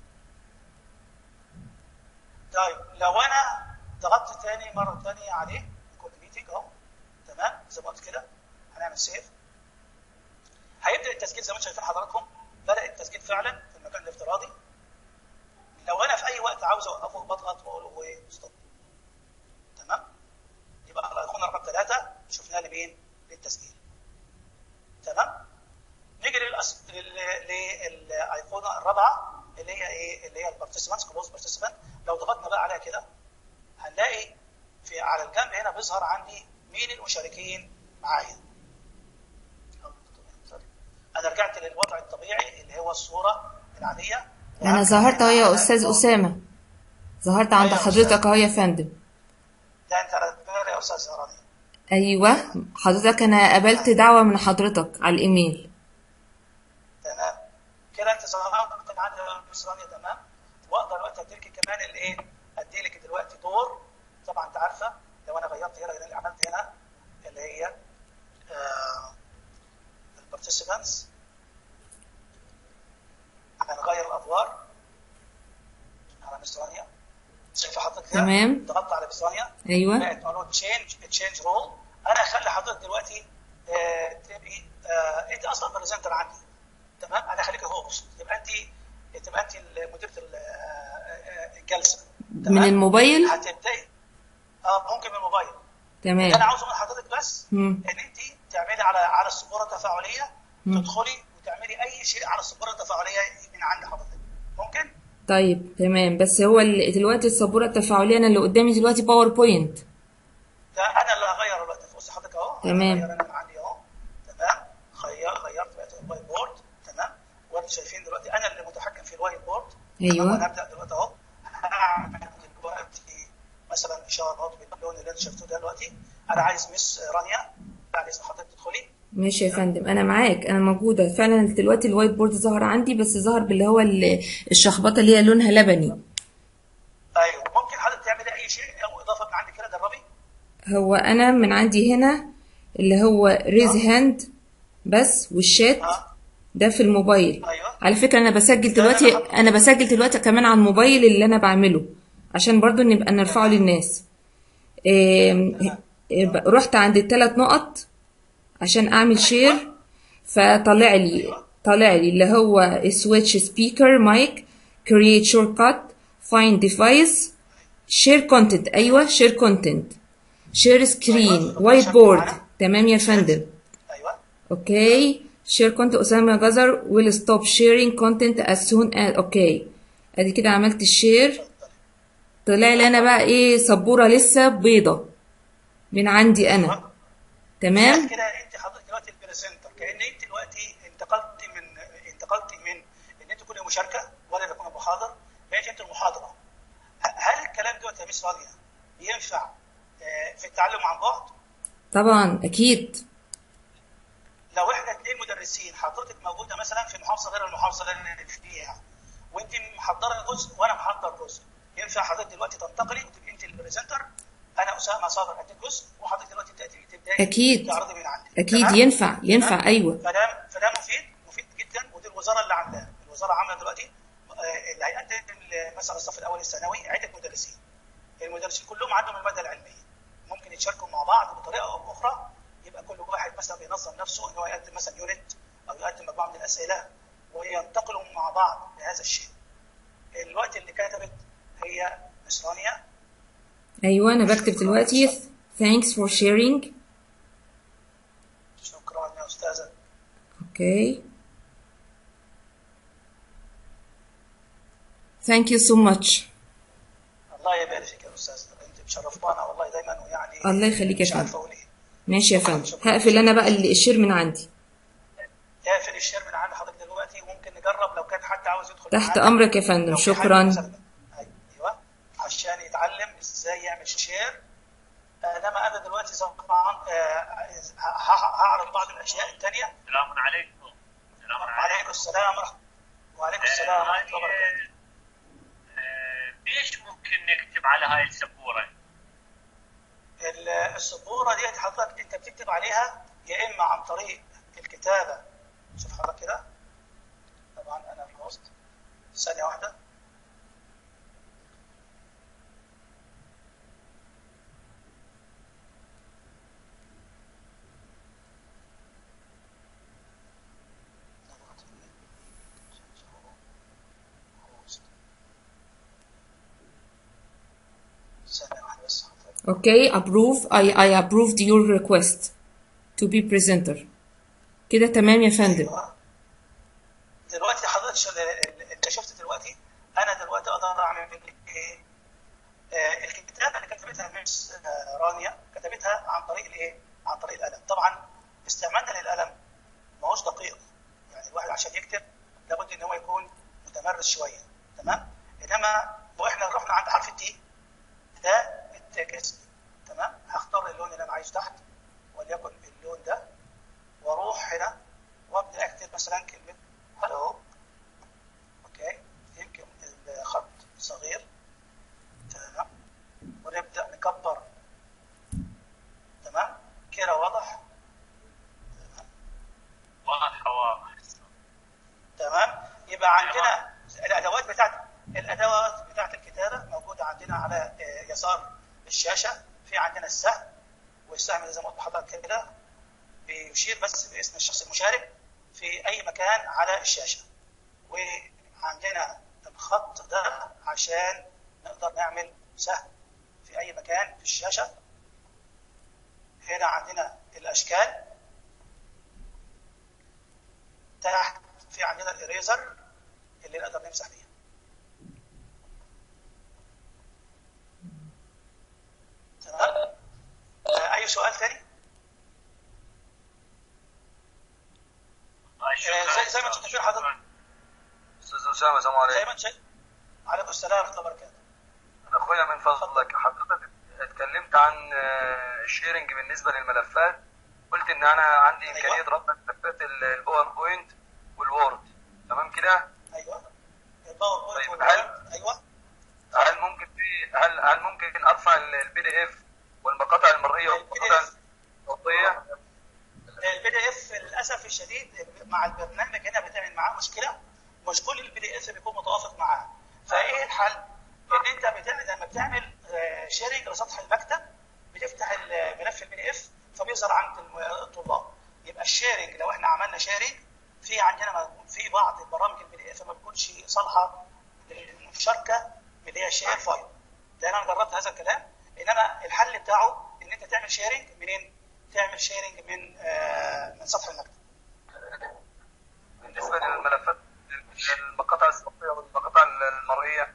طيب لو انا ضغطت تاني مره تانية عليه يكون ميتنج اهو تمام زي ما قلت كده هنعمل سيف هيبدا التسجيل زي ما انتم شايفين حضراتكم بدا التسجيل فعلا في المكان الافتراضي لو انا في اي وقت عاوز اوقفه بضغط واقول له ايه ستوب تمام يبقى الايقونه رقم ثلاثه شفناها لمين؟ للتسجيل تمام نيجي للأس... لل- للايقونه الرابعه اللي هي ايه؟ اللي هي البارتيسيبانتس كلوز بارتيسيبانت لو ضغطنا بقى عليها كده هنلاقي في على الجنب هنا بيظهر عندي مين المشاركين معايا انا رجعت للوضع الطبيعي اللي هو الصوره العاديه انا ظهرت اهو يا استاذ اسامه ظهرت عند أيوة يا حضرتك اهو يا فندم ده انت على دماغي يا استاذ زهراني ايوه حضرتك انا قابلت دعوه من حضرتك على الايميل تمام كده انت ظهرت كان عندي مصرانية تمام واقدر دلوقتي اديلك كمان الايه اديلك دلوقتي دور طبعا انت عارفه لو انا غيرت هنا اللي عملت هنا اللي هي آه البارتيسيبانتس هنغير الادوار على مصرانية شايفه حضرتك كده؟ تمام. ضغطت على مصرانية ايوه بقت قالوا تشينج تشينج رول انا هخلي حضرتك دلوقتي آه، تبقي آه، انت اصلا بريزنتر عندي تمام انا هخليك هوست يبقى انت تبقى انت مديره ال- آه، آه، الجلسه من تمام؟ الموبايل هتبداي اه ممكن من الموبايل تمام انا عاوز من حضرتك بس مم. ان انت تعملي على على السبوره التفاعليه مم. تدخلي وتعملي اي شيء على السبوره التفاعليه من عند حضرتك ممكن؟ طيب تمام بس هو ال- دلوقتي السبوره التفاعليه انا اللي قدامي دلوقتي باوربوينت ده انا اللي هغير دلوقتي بص حضرتك اهو تمام. هغير انا من عندي اهو تمام غير غيرت بقت الوايت بورد تمام وانتم شايفين دلوقتي انا اللي متحكم في الوايت بورد أيوة. تمام وانا هبدا دلوقتي اهو هعمل دلوقتي مثلا اشاره باللون اللي انت شفتوه ده دلوقتي انا عايز مس رانيا بعد اذن حضرتك تدخلي ماشي يا فندم انا معاك انا موجوده فعلا دلوقتي الوايت بورد ظهر عندي بس ظهر باللي هو ال- الشخبطه اللي هي لونها لبني ايوه ممكن حضرتك تعملي اي شيء او اضافه من عندك كده جربي هو انا من عندي هنا اللي هو ريز هاند بس والشات اه ده في الموبايل ايوه على فكره انا بسجل دلوقتي انا بسجل دلوقتي كمان على الموبايل اللي انا بعمله عشان برضو نبقى نرفعه للناس إيه رحت عند الثلاث نقط عشان اعمل شير فطلع لي طلع لي اللي هو سويتش سبيكر مايك كرييت شورت كات فايند ديفايس شير كونتنت ايوه شير كونتنت شير سكرين وايت بورد تمام يا فندم ايوه اوكي شير كونت اسامه جزر will stop sharing content as soon as اوكي ادي كده عملت الشير طلع لي انا بقى ايه سبوره لسه بيضه من عندي انا تمام كده انت حضرتك دلوقتي البريزنتر كان انت دلوقتي انتقلت من انتقلت من ان انت تكوني مشاركه ولا تكوني محاضر بقيت انت المحاضره ه- هل الكلام دوت يا مس رانيا ينفع آه، في التعلم عن بعد؟ طبعا اكيد لو احنا اثنين مدرسين حضرتك موجوده مثلا في محافظه غير المحافظه اللي انا فيها وانت محضره جزء وانا محضر جزء ينفع حضرتك دلوقتي تنتقلي وتبقي انت البريزنتر انا اسامه صابر اديك جزء وحضرتك دلوقتي تبداي تبداي أكيد. تعرضي من عندك اكيد تمام؟ ينفع ينفع تمام؟ ايوه فده فده مفيد مفيد جدا ودي الوزاره اللي عاملاه الوزاره عامله دلوقتي آه، اللي هيقدم ال- مثلا الصف الاول الثانوي عده مدرسين المدرسين كلهم عندهم الماده العلميه ممكن يتشاركوا مع بعض بطريقه او باخرى يبقى كل واحد مثلا بينظم نفسه ان هو يقدم مثلا يونت او يقدم مجموعه من الاسئله وينتقلوا مع بعض لهذا الشيء الوقت اللي كتبت هي مس رانيا ايوه انا بكتب دلوقتي thanks for sharing شكرا يا استاذه اوكي thank you so much الله يبارك فيك يا استاذ انت مشرفانا والله دايما ويعني الله يخليك يا مش عارف فندم. اقول ايه ماشي يا فندم هقفل انا بقى الشير من عندي اقفل الشير من عند حضرتك دلوقتي وممكن نجرب لو كان حد عاوز يدخل تحت معانا. امرك يا فندم لو في حد شكرا مثلاً- ايوه عشان يتعلم ازاي يعمل شير انما انا دلوقتي طبعا الاشياء الثانيه سلام عليكم سلام عليكم وعليكم السلام ورحمه وعليكم السلام ورحمه الله وبركاته آه، ليش ممكن نكتب على هاي السبوره؟ ال- السبوره ديت حضرتك انت بتكتب عليها يا اما عن طريق الكتابه شوف حضرتك كده طبعا انا الهوست ثانيه واحده ثانيه واحده بس حضرتك Okay, approve. I, I approved your request to be presenter. كده تمام يا فندم. أيوة. دلوقتي حضرتك شو- ال- ال- انت شفت دلوقتي انا دلوقتي اقدر اعمل ايه؟ آه، الكتابه اللي كتبتها مس آه، رانيا كتبتها عن طريق الايه؟ عن طريق القلم، طبعا استعمالنا للقلم ما هوش دقيق يعني الواحد عشان يكتب لابد ان هو يكون متمرس شويه تمام؟ انما لو احنا رحنا عند حرف التي ده التكست تمام؟ هختار اللون اللي انا عايزه تحت وليكن اللون ده واروح هنا وابدا اكتب مثلا كلمه هلو اوكي يمكن الخط صغير تمام ونبدا نكبر تمام كده واضح واضحه واضح تمام يبقى عندنا الادوات بتاعت الادوات بتاعت الكتابه موجوده عندنا على آه، يسار الشاشه في عندنا السهم والسهم اللي زي ما قلت لحضرتك كده بيشير بس باسم الشخص المشارك في اي مكان على الشاشه وعندنا الخط ده عشان نقدر نعمل سهم في اي مكان في الشاشه هنا عندنا الاشكال تحت في عندنا الاريزر اللي نقدر نمسح بيها تمام آه، اي سؤال تاني آه، شكراً. آه، زي- زي ما انت شايفين حضرتك. استاذ اسامه السلام زي عليكم ما انت شايف عليكم السلام ورحمه الله وبركاته انا اخويا من فضلك حضرتك اتكلمت عن آه، الشيرنج بالنسبه للملفات قلت ان انا عندي أيوة. امكانيه ربط ملفات ال- الباوربوينت والوورد تمام كده ايوه الباور بوينت طيب، والوورد. ايوه هل ممكن في هل هل ممكن ارفع البي دي اف والمقاطع المرئيه والمقاطع ال الصوتيه البي دي اف للاسف الشديد مع البرنامج هنا بتعمل معاه مشكله مش كل البي دي اف بيكون متوافق معاه فايه الحل؟ ان انت بتعمل لما بتعمل شيرنج لسطح المكتب بتفتح الملف البي دي اف فبيظهر عند الم- الطلاب يبقى الشيرنج لو احنا عملنا شيرنج في عندنا ما- في بعض البرامج البي دي اف ما بتكونش صالحه للمشاركه اللي هي شير فايل لان انا جربت هذا الكلام انما الحل بتاعه ان انت تعمل شيرنج منين؟ تعمل شيرنج من آه، من سطح المكتب بالنسبه للملفات المقاطع الصوتيه والمقاطع المرئيه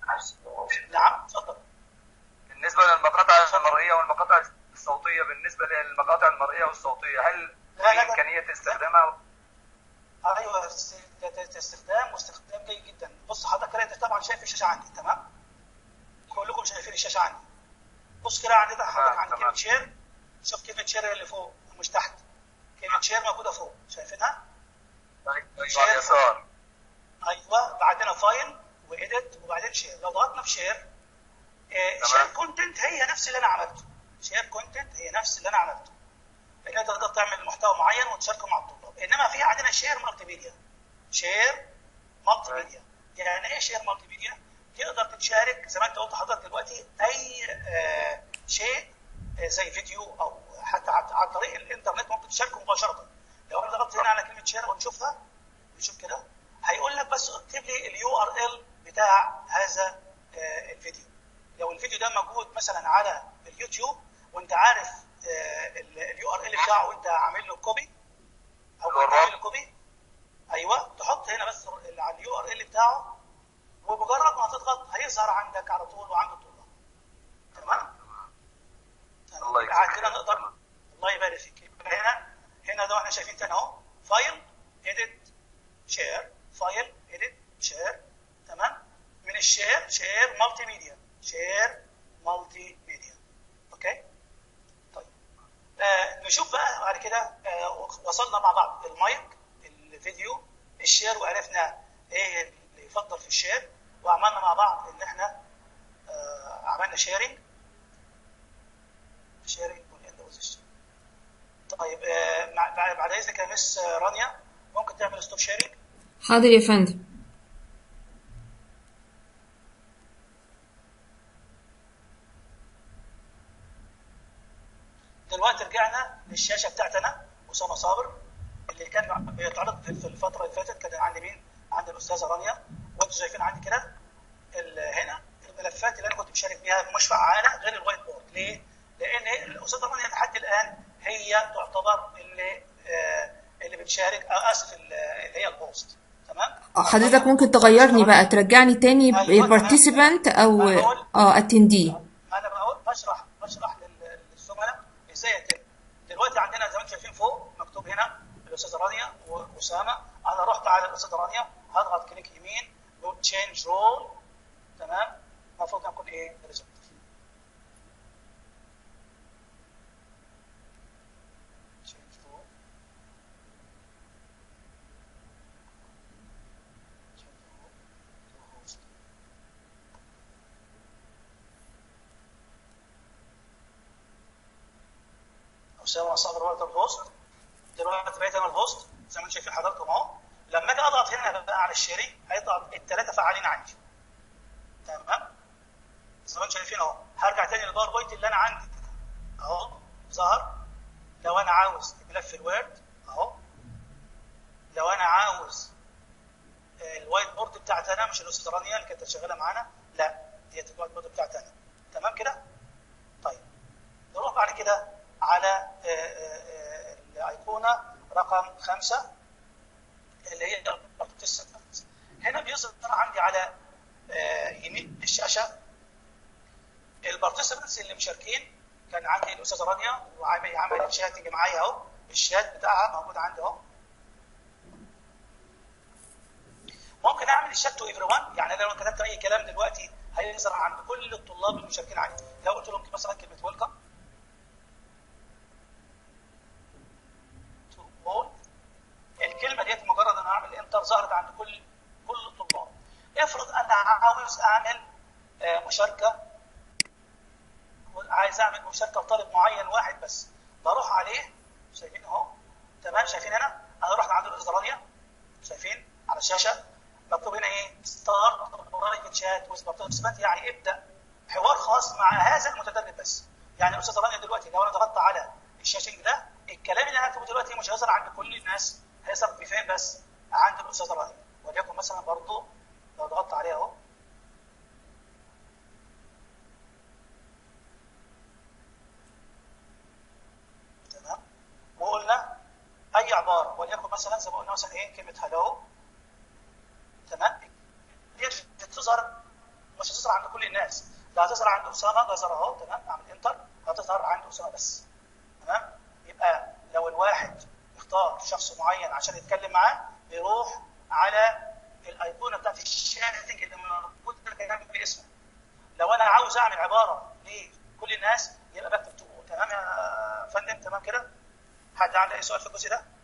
نعم اتفضل بالنسبه للمقاطع المرئيه والمقاطع الصوتيه بالنسبه للمقاطع المرئيه والصوتيه هل لا، في لا، لا. امكانيه استخدامها ايوه است- ت- ت- استخدام واستخدام جيد جدا بص حضرتك كده انت طبعا شايف الشاشه عندي تمام كلكم شايفين الشاشه عندي بص كده عندي ده حضرتك آه، عندي تمام. كلمه شير شوف كلمه شير اللي فوق مش تحت كلمه شير موجوده فوق شايفينها ايوه على اليسار ايوه بعدين فايل وايديت وبعدين شير لو ضغطنا في شير شير كونتنت هي نفس اللي انا عملته شير كونتنت هي نفس اللي انا عملته ان انت تقدر تعمل محتوى معين وتشاركه مع الطلاب انما في عندنا شير مالتي ميديا شير مالتي ميديا يعني ايه شير مالتي ميديا تقدر تتشارك زي ما انت قلت حضرتك دلوقتي اي آه شيء آه زي فيديو او حتى عن عن طريق الانترنت ممكن تشاركه مباشره لو انا ضغطت هنا على كلمه شير ونشوفها نشوف كده هيقول لك بس اكتب لي اليو ار ال بتاع هذا آه، الفيديو لو الفيديو ده موجود مثلا على اليوتيوب وانت عارف اليو ار ال بتاعه وانت عامل له كوبي او انت عامل له كوبي ايوه تحط هنا بس ال- على اليو ار ال بتاعه ومجرد ما تضغط هيظهر عندك على طول وعند الطلاب تمام الله يبقى يجزيك عندنا خير. نقدر الله يبارك فيك يبقى هنا هنا ده احنا شايفين تاني اهو فايل اديت شير فايل اديت شير تمام من الشير شير مالتي ميديا شير مالتي ميديا اوكي طيب آه نشوف بنشوف بقى بعد كده آه، وصلنا مع بعض المايك الفيديو الشير وعرفنا ايه اللي يفضل في الشير وعملنا مع بعض ان احنا آه، عملنا شيرنج شيرنج طيب آه، مع- بعد بعد اذنك يا مس رانيا ممكن تعمل ستوب شيرنج حاضر يا فندم دلوقتي رجعنا للشاشه بتاعتنا اسامه صابر اللي كان بيتعرض في الفتره اللي فاتت كان عند مين؟ عند الاستاذه رانيا وانتم شايفين عندي كده ال- هنا الملفات اللي انا كنت مشارك بيها مش فعاله غير الوايت بورد ليه؟ لان الاستاذه رانيا لحد الان هي تعتبر اللي آه اللي بتشارك آه اسف ال- اللي هي البوست تمام؟ حضرتك ممكن تغيرني بقى ترجعني تاني بارتيسيبانت او اه اتندي ما انا بقول بشرح بشرح لل- للزملاء ازاي يتم دلوقتي عندنا زي ما انتم شايفين فوق مكتوب هنا الاستاذه رانيا واسامه انا رحت على الاستاذه رانيا هضغط كليك يمين نوت تشينج رول تمام المفروض نكون ايه ريزلت اسامه صابر وقت الهوست دلوقتي بقيت انا الهوست زي ما انتم شايفين حضراتكم اهو لما اجي اضغط هنا بقى على الشيري هيطلع الثلاثه فعالين عندي تمام زي ما انتم شايفين اهو هرجع تاني للباوربوينت اللي انا عندي اهو ظهر لو انا عاوز ملف الوورد اهو لو انا عاوز آه، الوايت بورد بتاعتي انا مش الاستاذه رانيا اللي كانت شغاله معانا لا ديت الوايت بورد بتاعتي انا تمام كده طيب نروح بعد كده على آه، آه، آه، الايقونه رقم خمسه اللي هي participants. هنا بيظهر عندي على آه، يمين الشاشه البارتيسيبنتس اللي مشاركين كان عندي الاستاذه رانيا وعامل عمل شاتنج معايا اهو الشات بتاعها موجود عندي اهو ممكن اعمل الشات تو ايفري ون يعني انا لو كتبت اي كلام دلوقتي هيظهر عند كل الطلاب المشاركين عندي لو قلت لهم مثلا كلمه ويلكم تو اول الكلمه ديت مجرد انا اعمل انتر ظهرت عند كل كل الطلاب افرض انا عاوز اعمل آه، مشاركه عايز اعمل مشاركه لطالب معين واحد بس بروح عليه شايفين اهو تمام شايفين هنا انا رحت عند الاستاذه رانيا شايفين على الشاشه مكتوب هنا ايه ستارت برايفت شات ويز بارتيسيبانت يعني ابدا حوار خاص مع هذا المتدرب بس يعني الاستاذه رانيا دلوقتي لو انا ضغطت على الشاشنج ده الكلام اللي انا هكتبه دلوقتي مش هيظهر عند كل الناس هيظهر في فين بس عند الاستاذه رانيا وليكن مثلا برضه لو ضغطت عليها اهو تمام وقلنا اي عباره وليكن مثلا زي ما قلنا مثلا ايه كلمه هلو تمام دي بتظهر مش هتظهر عند كل الناس لا هتظهر عند اسامه ده ظهر اهو تمام اعمل انتر هتظهر عند اسامه بس تمام يبقى لو الواحد اختار شخص معين عشان يتكلم معاه بيروح على الايقونه بتاعت الشاتنج اللي موجود كلام باسمه لو انا عاوز اعمل عباره لكل الناس يبقى بكتب تو تمام يا فندم تمام كده حد عنده اي سؤال في الجزء ده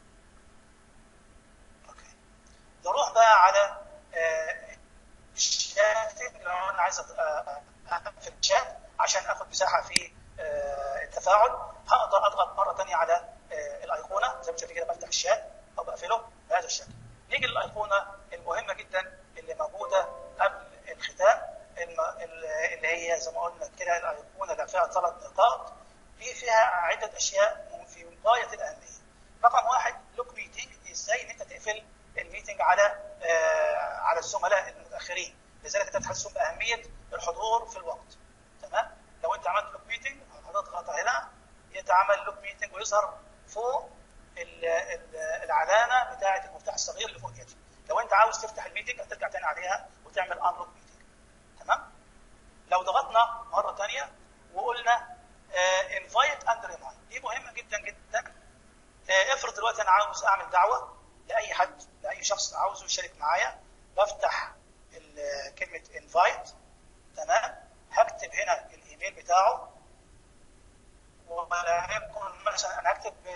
اوكي نروح بقى على آه، الشاتنج لو انا عايز أ- آه، اقفل الشات عشان اخد مساحه في آه، التفاعل هقدر اضغط مره ثانيه على آه، الايقونه زي ما شايفين كده بفتح الشات او بقفله بهذا الشكل نيجي للايقونه المهمه جدا اللي موجوده قبل الختام الم- ال- اللي هي زي ما قلنا كده الايقونه اللي فيها ثلاث نقاط دي فيها عده اشياء في غايه الاهميه رقم واحد لوك ميتنج ازاي ان انت تقفل الميتنج على آه على الزملاء المتاخرين لذلك انت تحسهم باهميه الحضور في الوقت تمام لو انت عملت لوك ميتنج هتضغط هنا يتعمل لوك ميتنج ويظهر فوق ال- ال- العلامه بتاعه المفتاح الصغير اللي فوق كده لو انت عاوز تفتح الميتنج هترجع تاني عليها وتعمل ان لوك ميتنج تمام لو ضغطنا مره ثانيه وقلنا انفايت اند ريمايند دي مهمه جدا جدا آه، افرض دلوقتي انا عاوز اعمل دعوه لاي حد لاي شخص عاوزه يشارك معايا بفتح ال- كلمه انفايت تمام هكتب هنا الايميل بتاعه وليكن مثلا انا هكتب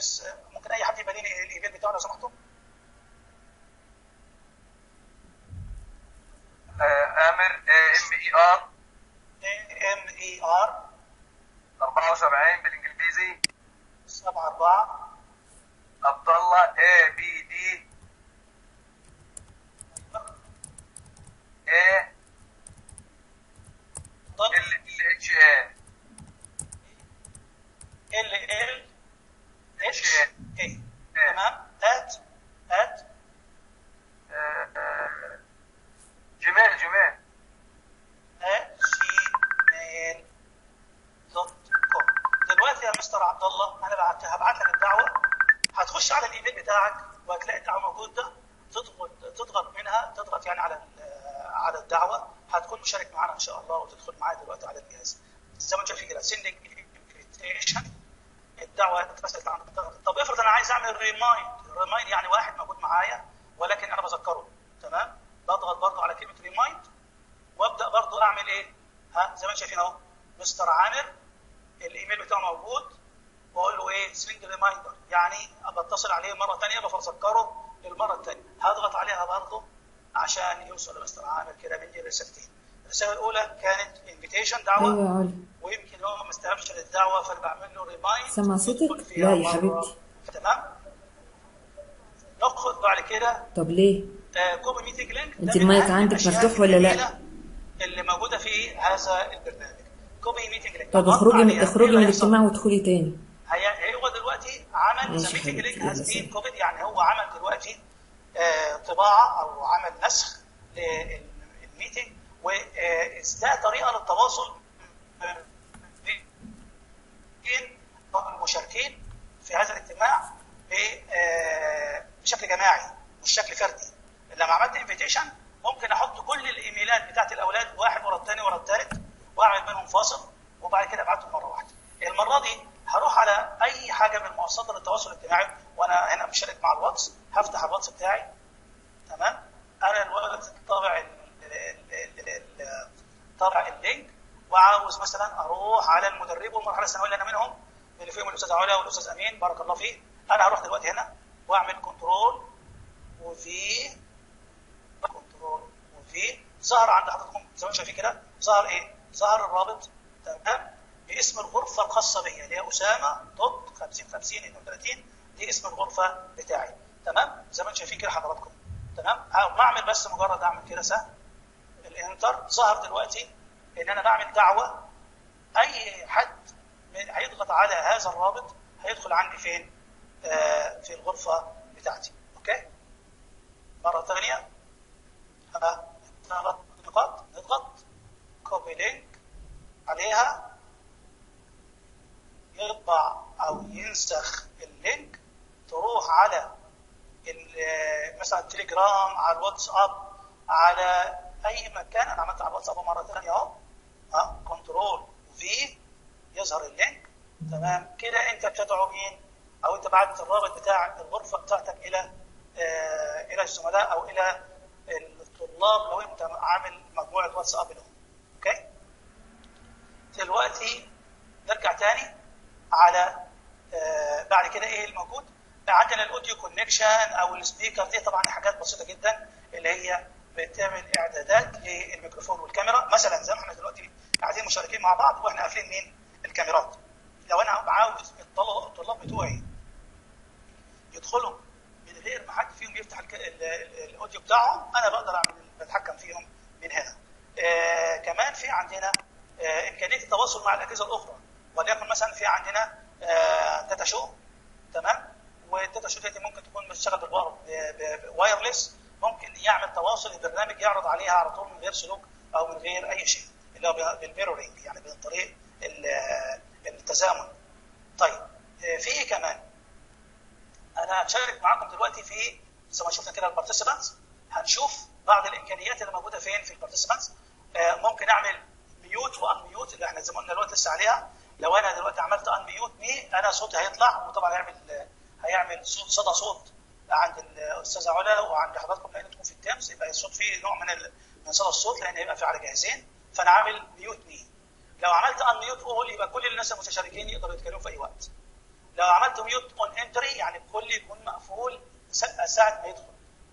بس آه، ممكن اي حد يبقى لي الايميل بتاعه لو سمحتوا آه، امر ام اي ار ام اي ار 74 بالانجليزي 74 عبد الله اي بي دي اي ال ال اتش اي ال ال اتش اتش اي اي تمام ات ات جميل جميل ات جيميل دوت كوم دلوقتي يا مستر عبد الله انا بعت هبعت لك الدعوه هتخش على الايميل بتاعك وهتلاقي الدعوه موجوده تضغط تضغط منها تضغط يعني على ال- على الدعوه هتكون مشارك معانا ان شاء الله وتدخل معايا دلوقتي على الجهاز زي ما انت شايف كده سندنج انفيتيشن الدعوه اترسلت عن طب افرض انا عايز اعمل ريمايند ريمايند يعني واحد موجود معايا ولكن انا بذكره تمام بضغط برضه على كلمه ريمايند وابدا برضه اعمل ايه ها زي ما انتم شايفين اهو مستر عامر الايميل بتاعه موجود واقول له ايه سند ريمايندر يعني بتصل عليه مره ثانيه بذكره للمره الثانيه هضغط عليها برضه عشان يوصل لمستر عامر كده مني رسالتين الرساله الاولى كانت انفيتيشن دعوه ايوه يا علي ويمكن هو ما استجابش للدعوه فانا بعمل له ريمايند سمع صوتك؟ يدخل فيها لا يا مرة. حبيبتي. تمام ناخد بعد كده طب ليه آه، كوبي ميتنج لينك ده انت من المايك أهم عندك الأشياء مفتوح ولا لا؟ الجميلة اللي موجوده في هذا البرنامج كوبي ميتنج لينك طب أضغط اخرجي من عليها. اخرجي إيه من اللي هيحصل؟ الاجتماع وادخلي تاني هي هو دلوقتي عمل ماشي ذا ميتنج حبيبتي، لينك يلا هاز بين سلام. كوبيد يعني هو عمل دلوقتي آه، طباعه او عمل نسخ للميتنج وده طريقه للتواصل بين المشاركين في هذا الاجتماع ب- آه، بشكل جماعي مش شكل فردي لما عملت انفيتيشن ممكن احط كل الايميلات بتاعت الاولاد واحد ورا الثاني ورا الثالث واعمل بينهم فاصل وبعد كده ابعتهم مره واحده المره دي هروح على اي حاجه من مؤسسات التواصل الاجتماعي وانا هنا مشارك مع الواتس هفتح الواتس بتاعي تمام انا الوقت طابع ال- ال- ال- ال- طابع اللينك وعاوز مثلا اروح على المدرب والمرحله الثانويه اللي انا منهم اللي فيهم الاستاذ علا والاستاذ امين بارك الله فيه انا هروح دلوقتي هنا واعمل كنترول وفي كنترول وفي ظهر عند حضراتكم زي ما انتم شايفين كده ظهر ايه؟ ظهر الرابط تمام باسم الغرفه الخاصه بي اللي هي اسامه دوت 50 50 32 دي اسم الغرفه بتاعي تمام زي ما انتم شايفين كده حضراتكم تمام أو بعمل بس مجرد اعمل كده سهم الانتر ظهر دلوقتي ان انا بعمل دعوه اي حد من- هيضغط على هذا الرابط هيدخل عندي فين؟ آه في الغرفه بتاعتي اوكي؟ مره ثانيه ثلاث نقاط نضغط كوبي لينك عليها يطبع او ينسخ اللينك تروح على ال- مثلا التليجرام على الواتساب على اي مكان انا عملت على الواتساب مره ثانيه اهو ها كنترول في يظهر اللينك تمام كده انت بتدعو مين او انت بعت الرابط بتاع الغرفه بتاعتك الى آه الى الزملاء او الى الطلاب لو انت عامل مجموعه واتساب لهم اوكي دلوقتي نرجع تاني على آه بعد كده ايه الموجود عندنا الاوديو كونكشن او السبيكر دي طبعا حاجات بسيطه جدا اللي هي بتعمل اعدادات للميكروفون والكاميرا مثلا زي ما احنا دلوقتي قاعدين مشاركين مع بعض واحنا قافلين مين الكاميرات لو انا عاوز الطلاب الطلاب بتوعي يدخلوا من غير ما حد فيهم يفتح الك- ال- ال- الاوديو بتاعهم انا بقدر اعمل بتحكم فيهم من هنا آه كمان في عندنا آه امكانيه التواصل مع الاجهزه الاخرى وليكن مثلا في عندنا آه داتا شو تمام والداتا شو دي ممكن تكون بتشتغل بالوايرلس ممكن يعمل تواصل البرنامج يعرض عليها على طول من غير سلوك او من غير اي شيء اللي هو بالميرورينج يعني من طريق ال- التزامن طيب آه، في ايه كمان انا هشارك معاكم دلوقتي في زي ما شفنا كده البارتيسيبانتس هنشوف بعض الامكانيات اللي موجوده فين في البارتيسيبانتس ممكن اعمل ميوت وان ميوت اللي احنا زي ما قلنا دلوقتي لسه عليها لو انا دلوقتي عملت ان ميوت مي انا صوتي هيطلع وطبعا هيعمل هيعمل صوت صدى صوت عند الاستاذه علا وعند حضراتكم لان تكون في التيمز يبقى الصوت فيه نوع من ال- من صدى الصوت لان هيبقى في على جهازين فانا عامل ميوت مي لو عملت ان ميوت اول يبقى كل الناس المتشاركين يقدروا يتكلموا في اي وقت لو عملت ميوت اون انتري يعني الكل يكون مقفول س- ساعه ما يدخل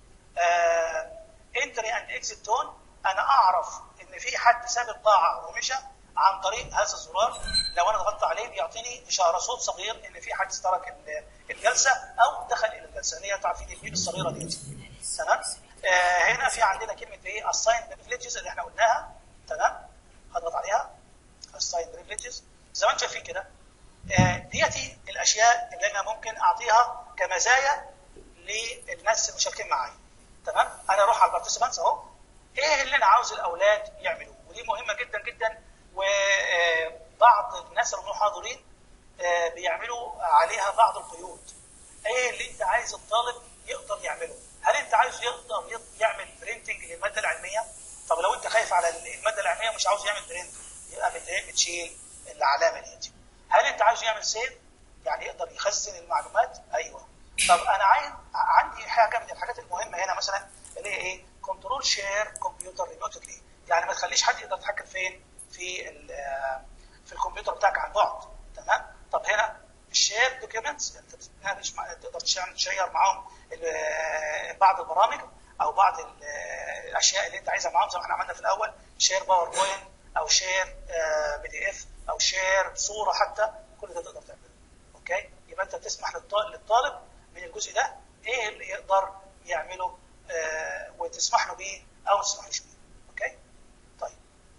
انتري اند اكزيت تون انا اعرف ان في حد ساب القاعه ومشى عن طريق هذا الزرار لو انا ضغطت عليه بيعطيني اشاره صوت صغير ان في حد ترك ال- الجلسه او دخل الى الجلسه اللي هي تعرفين البيب الصغيره دي تمام آه هنا في عندنا كلمه ايه assign privileges اللي احنا قلناها تمام هضغط عليها assign privileges زي ما انتم شايفين كده آه، ديتي الاشياء اللي انا ممكن اعطيها كمزايا للناس المشاركين معايا تمام انا اروح على البارتيسيبانتس اهو ايه اللي انا عاوز الاولاد يعملوه ودي مهمه جدا جدا وبعض الناس المحاضرين آه، بيعملوا عليها بعض القيود ايه اللي انت عايز الطالب يقدر يعمله هل انت عايز يقدر يط- يعمل برينتنج للماده العلميه طب لو انت خايف على الماده العلميه ومش عاوز يعمل برينت يبقى بت- إيه؟ بتشيل العلامه دي هل انت عايز يعمل سيف يعني يقدر يخزن المعلومات ايوه طب انا عايز عندي حاجه من الحاجات المهمه هنا مثلا اللي هي ايه كنترول شير كمبيوتر ريموتلي يعني ما تخليش حد يقدر يتحكم فين في ال- في الكمبيوتر بتاعك عن بعد تمام طب هنا الشير دوكيومنتس انت بتتناقش مع تقدر تعمل تشير معاهم ال- بعض البرامج او بعض ال- الاشياء اللي انت عايزها معاهم زي ما احنا عملنا في الاول شير باوربوينت او شير بي دي اف او شير صوره حتى كل ده تقدر تعمله اوكي يبقى انت بتسمح للط- للطالب من الجزء ده ايه اللي يقدر يعمله آه، وتسمح له بيه او ما تسمحلوش بيه اوكي طيب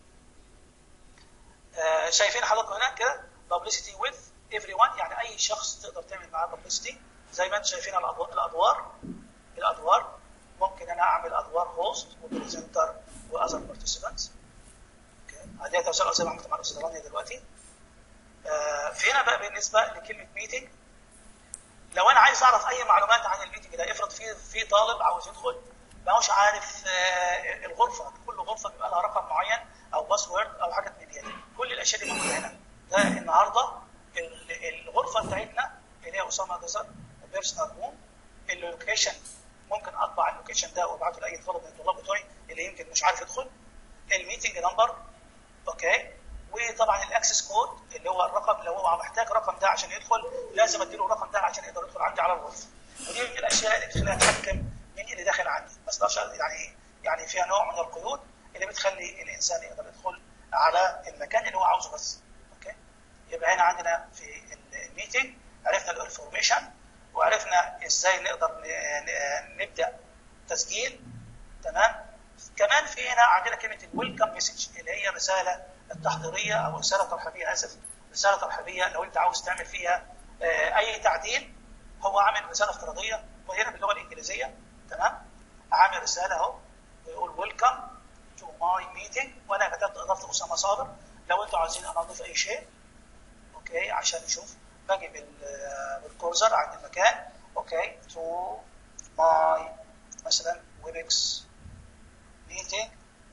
آه، شايفين حضراتكم هنا كده publicity with everyone يعني اي شخص تقدر تعمل معاه publicity زي ما انتم شايفين الادوار الادوار الادوار ممكن انا اعمل ادوار هوست وبريزنتر واذر بارتيسيبانتس اوكي هذه توزيع زي ما عملت مع الاستاذ رانيا دلوقتي آه، في هنا بقى بالنسبه لكلمه ميتنج لو انا عايز اعرف اي معلومات عن الميتنج ده افرض في في طالب عاوز يدخل ما هوش عارف آه، الغرفه كل غرفه بيبقى لها رقم معين او باسورد او حاجه من دي كل الاشياء دي موجوده هنا ده النهارده ال- الغرفه بتاعتنا اللي هي اسامه جزر بيرسونال روم اللوكيشن ممكن اطبع اللوكيشن ده وابعته لاي طالب من الطلاب بتوعي اللي يمكن مش عارف يدخل الميتنج نمبر اوكي وطبعا الاكسس كود اللي هو الرقم لو هو محتاج رقم ده عشان يدخل لازم اديله الرقم ده عشان يقدر يدخل عندي على الغرفه ودي من الاشياء اللي بتخليها تحكم مين اللي داخل عندي بس ده شيء يعني يعني فيها نوع من القيود اللي بتخلي الانسان يقدر يدخل على المكان اللي هو عاوزه بس اوكي يبقى هنا عندنا في الميتنج عرفنا الانفورميشن وعرفنا ازاي نقدر ن- ن- نبدا تسجيل تمام كمان في هنا عندنا كلمه الويلكم مسج اللي هي رساله التحضيريه او رساله ترحيبيه اسف رساله ترحيبيه لو انت عاوز تعمل فيها آه، اي تعديل هو عامل رساله افتراضيه وهنا باللغه الانجليزيه تمام عامل رساله اهو بيقول ويلكم تو ماي ميتنج وانا كتبت اضافه اسامه صابر لو انتوا عايزين انا اضيف اي شيء اوكي عشان نشوف باجي بال- بالكورسر عند المكان اوكي تو ماي مثلا ويبكس ميتنج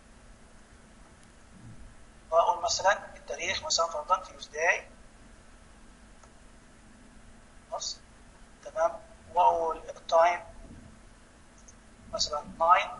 واقول مثلا التاريخ مثلا فرضا تيوزداي خلاص تمام واقول التايم مثلا 9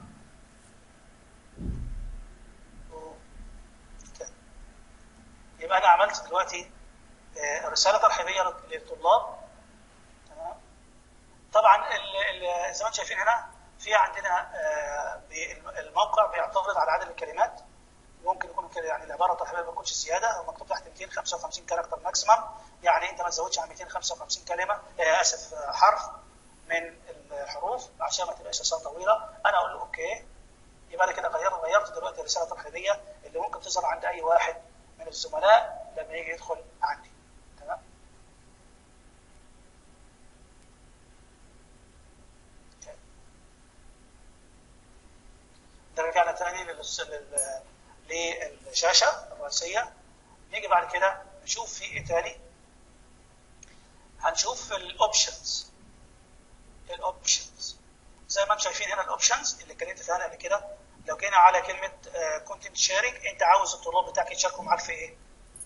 و 10 يبقى انا عملت دلوقتي آه، رساله ترحيبيه للطلاب تمام طبعا ال- ال- زي ما انتم شايفين هنا في عندنا آه، بي- الموقع بيعترض على عدد الكلمات ممكن يكون كده يعني العباره الترحيبيه ما تكونش زياده او مكتوب تحت 255 كاركتر ماكسيمم يعني انت ما تزودش عن 255 كلمه آه، اسف آه، حرف من الحروف عشان ما تبقاش رساله طويله انا اقول له اوكي يبقى انا كده غيرت غيرت دلوقتي الرساله الترحيبيه اللي ممكن تظهر عند اي واحد من الزملاء لما يجي يدخل عندي تمام ده رجعنا تاني للس- لل- للشاشه الرئيسيه نيجي بعد كده نشوف في ايه تاني هنشوف الاوبشنز الاوبشنز زي ما انتم شايفين هنا الاوبشنز اللي اتكلمت فيها أنا قبل كده لو جينا على كلمه كونتنت شيرنج انت عاوز الطلاب بتاعك يشاركوا معاك في ايه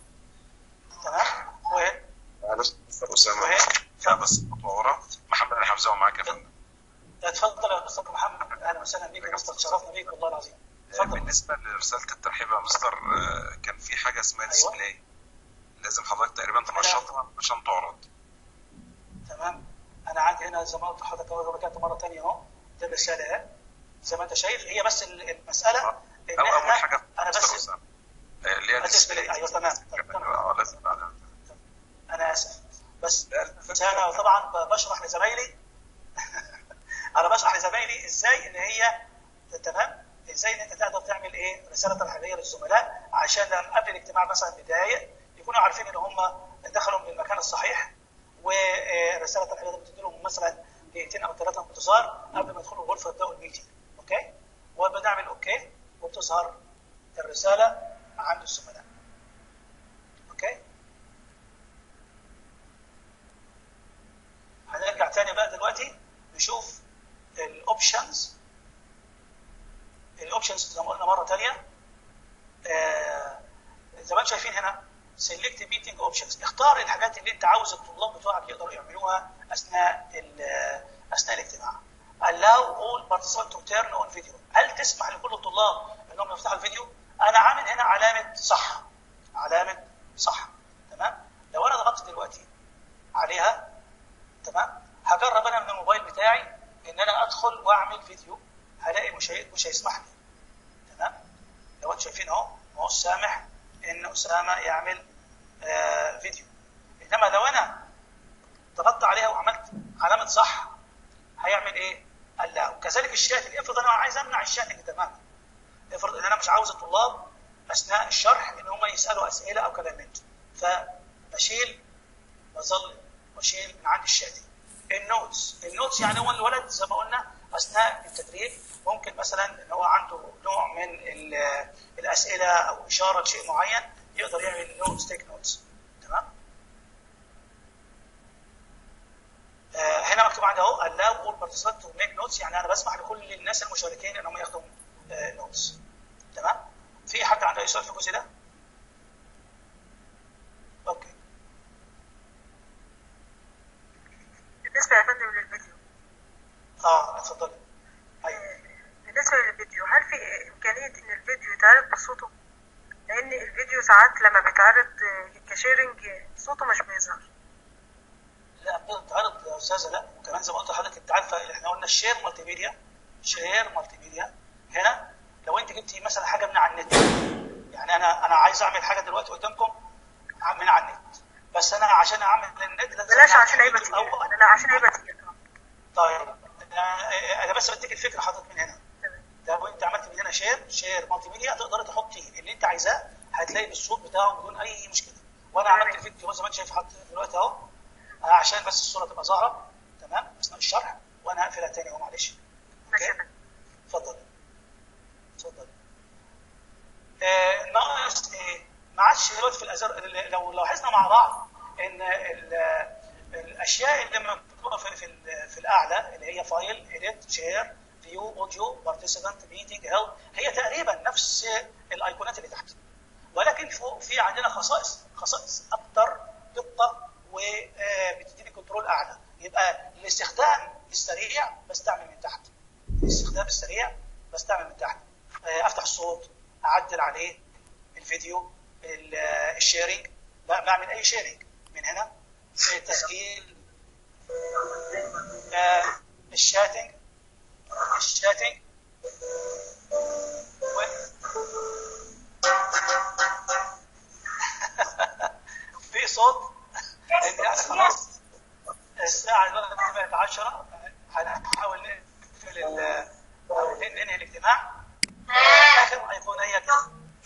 تمام وهنا معلش استاذ اسامه وهنا لا بس خطوه ورا محمد انا حافظه معاك يا فندم اتفضل يا مستر محمد اهلا وسهلا بيك يا مستر تشرفنا بيك والله العظيم اتفضل بالنسبه لرساله الترحيب يا مستر آه، كان في حاجه اسمها أيوة. ديسبلاي لازم حضرتك تقريبا تنشطها عشان تعرض تمام انا عندي هنا زي ما قلت لحضرتك اهو رجعت مره ثانيه اهو دي الرساله اهي زي ما انت شايف هي بس ال- المساله ان او اول احنا حاجه انا مستر بس اسامه آه، اللي هي بس الديسبلاي ايوه تمام تمام. اه لازم بعدها. انا اسف بس بس انا طبعا ب- بشرح لزمايلي انا بشرح لزمايلي ازاي ان هي تمام ازاي ان انت تقدر تعمل ايه رساله ترحيبيه للزملاء عشان لما قبل الاجتماع مثلا بدايه يكونوا عارفين ان هم دخلوا من المكان الصحيح والرساله الترحيبيه دي بتدي لهم مثلا دقيقتين او ثلاثه انتظار قبل ما يدخلوا الغرفه يبداوا الميتنج اوكي وبنعمل اوكي وبتظهر الرساله عند الزملاء اوكي هنرجع تاني بقى دلوقتي نشوف الاوبشنز الاوبشنز زي ما قلنا مره تانيه آه، زي ما انتم شايفين هنا سيلكت ميتنج اوبشنز اختار الحاجات اللي انت عاوز الطلاب بتوعك يقدروا يعملوها اثناء ال- اثناء الاجتماع allow all participants to turn on video هل تسمح لكل الطلاب انهم يفتحوا الفيديو انا عامل هنا علامه صح علامه صح تمام لو انا ضغطت دلوقتي عليها تمام هجرب انا من الموبايل بتاعي ان انا ادخل واعمل فيديو هلاقي مش هي- مش هيسمح لي تمام لو انتم شايفين اهو ما هو سامح ان اسامه يعمل آه فيديو انما لو انا ضغطت عليها وعملت علامه صح هيعمل ايه؟ قال لا وكذلك الشاتنج افرض انا عايز امنع الشاتنج تماما افرض ان انا مش عاوز الطلاب اثناء الشرح ان هم يسالوا اسئله او كلام من ده فبشيل بظل واشيل من عند الشاتنج النوتس النوتس يعني هو الولد زي ما قلنا اثناء التدريب ممكن مثلا ان هو عنده نوع من ال- الاسئله او اشاره لشيء معين يقدر يعمل نوتس تيك نوتس تمام آه، هنا مكتوب عندي اهو allow all participants to make notes يعني انا بسمح لكل الناس المشاركين انهم ياخدوا نوتس تمام في حد عنده اي سؤال في الجزء ده؟ اوكي بالنسبة يا فندم للفيديو اه اتفضلي ايوه بالنسبة للفيديو هل في إمكانية إن الفيديو يتعرض بصوته؟ لأن الفيديو ساعات لما بيتعرض آه، كشيرنج آه، صوته مش بيظهر لا بتتعرض يا استاذه لا وكمان زي ما قلت لحضرتك انت عارفه احنا قلنا الشير مالتي ميديا شير مالتي ميديا هنا لو انت جبتي مثلا حاجه من على النت يعني انا انا عايز اعمل حاجه دلوقتي قدامكم من على النت بس انا عشان اعمل النت لازم بلاش أعمل عشان هيبقى فيديو تقيل الأول. لا عشان هيبقى تقيل آه، طيب انا أنا بس بديك الفكره حضرتك من هنا تمام لو انت عملت من هنا شير شير مالتي ميديا تقدر تحطي اللي انت عايزاه هتلاقي بالصوت بتاعه بدون اي مشكله وانا عملت الفيديو زي ما انت شايف حاطط دلوقتي اهو آه، عشان بس الصوره تبقى ظاهره تمام اثناء الشرح وانا هقفلها تاني اهو معلش ماشي يا فندم اتفضل اتفضل آه ناقص ايه ما عادش دلوقتي في الازر لو لاحظنا مع بعض ان ال- الاشياء اللي مكتوبه في في, ال- في الاعلى اللي هي فايل اديت شير فيو اوديو بارتيسيبنت ميتنج هيلب هي تقريبا نفس الايقونات اللي تحت ولكن فوق في عندنا خصائص خصائص اكثر دقه وبتديني كنترول اعلى يبقى الاستخدام السريع بستعمل من تحت الاستخدام السريع بستعمل من تحت آه، افتح الصوت اعدل عليه الفيديو ال- آه، الشيرنج ب- بعمل اي شيرنج من هنا التسجيل آه، الشاتنج الشاتنج و- في صوت إن يعني خلاص الساعة دلوقتي بقت 10 هنحاول نقفل ال- أو ننهي الاجتماع آخر أيقونية كده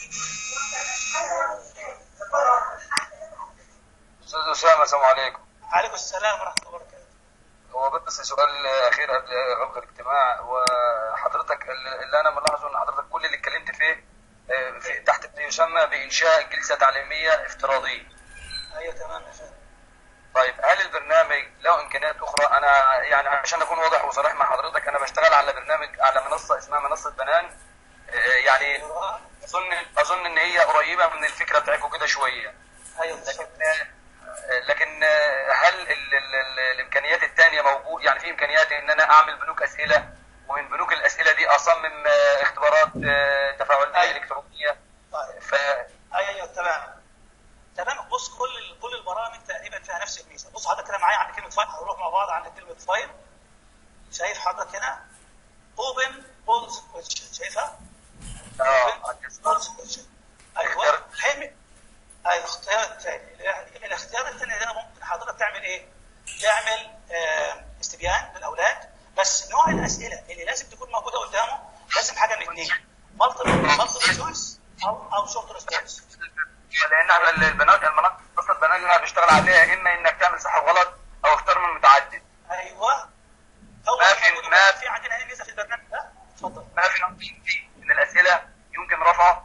استاذ اسامه السلام عليكم عليكم السلام ورحمة الله وبركاته هو بس سؤال اخير قبل غلق الاجتماع وحضرتك اللي انا ملاحظه ان حضرتك كل اللي اتكلمت فيه آه، في تحت ما يسمى بانشاء جلسه تعليميه افتراضيه أيوة تمام يا فندم طيب هل البرنامج له امكانيات اخرى انا يعني عشان اكون واضح وصريح مع حضرتك انا بشتغل على برنامج على منصه اسمها منصه بنان آه، يعني أيوة اظن اظن ان هي قريبه من الفكره بتاعتكم كده شويه أيوة لكن لكن هل ال ال ال الامكانيات الثانيه موجود يعني في امكانيات ان انا اعمل بنوك اسئله ومن بنوك الاسئله دي اصمم آه، اختبارات آه، تفاعليه أيوة. الكترونيه طيب ف ايوه تمام تمام بص بص كل ال- كل البرامج تقريبا فيها نفس الميزه بص حضرتك كده معايا عند كلمه فايل هنروح مع بعض عند كلمه فايل شايف حضرتك هنا اوبن بولز كويشن شايفها؟ اه بولز كويشن ايوه حلو الاختيار الثاني الاختيار الثاني ده ممكن حضرتك تعمل ايه؟ تعمل آه، استبيان للاولاد بس نوع الاسئله اللي لازم تكون موجوده قدامه لازم حاجه من اثنين مالتيبل مالتيبل تشويس او او شورت ريسبونس لان احنا البنات المناطق اصلا البنات اللي احنا بنشتغل عليها اما انك تعمل صح وغلط او اختار من متعدد ايوه اول ما في- حاجة ما- في عندنا هنا ميزه في البرنامج ده اتفضل ما في نقطتين دي من الاسئله يمكن رفعها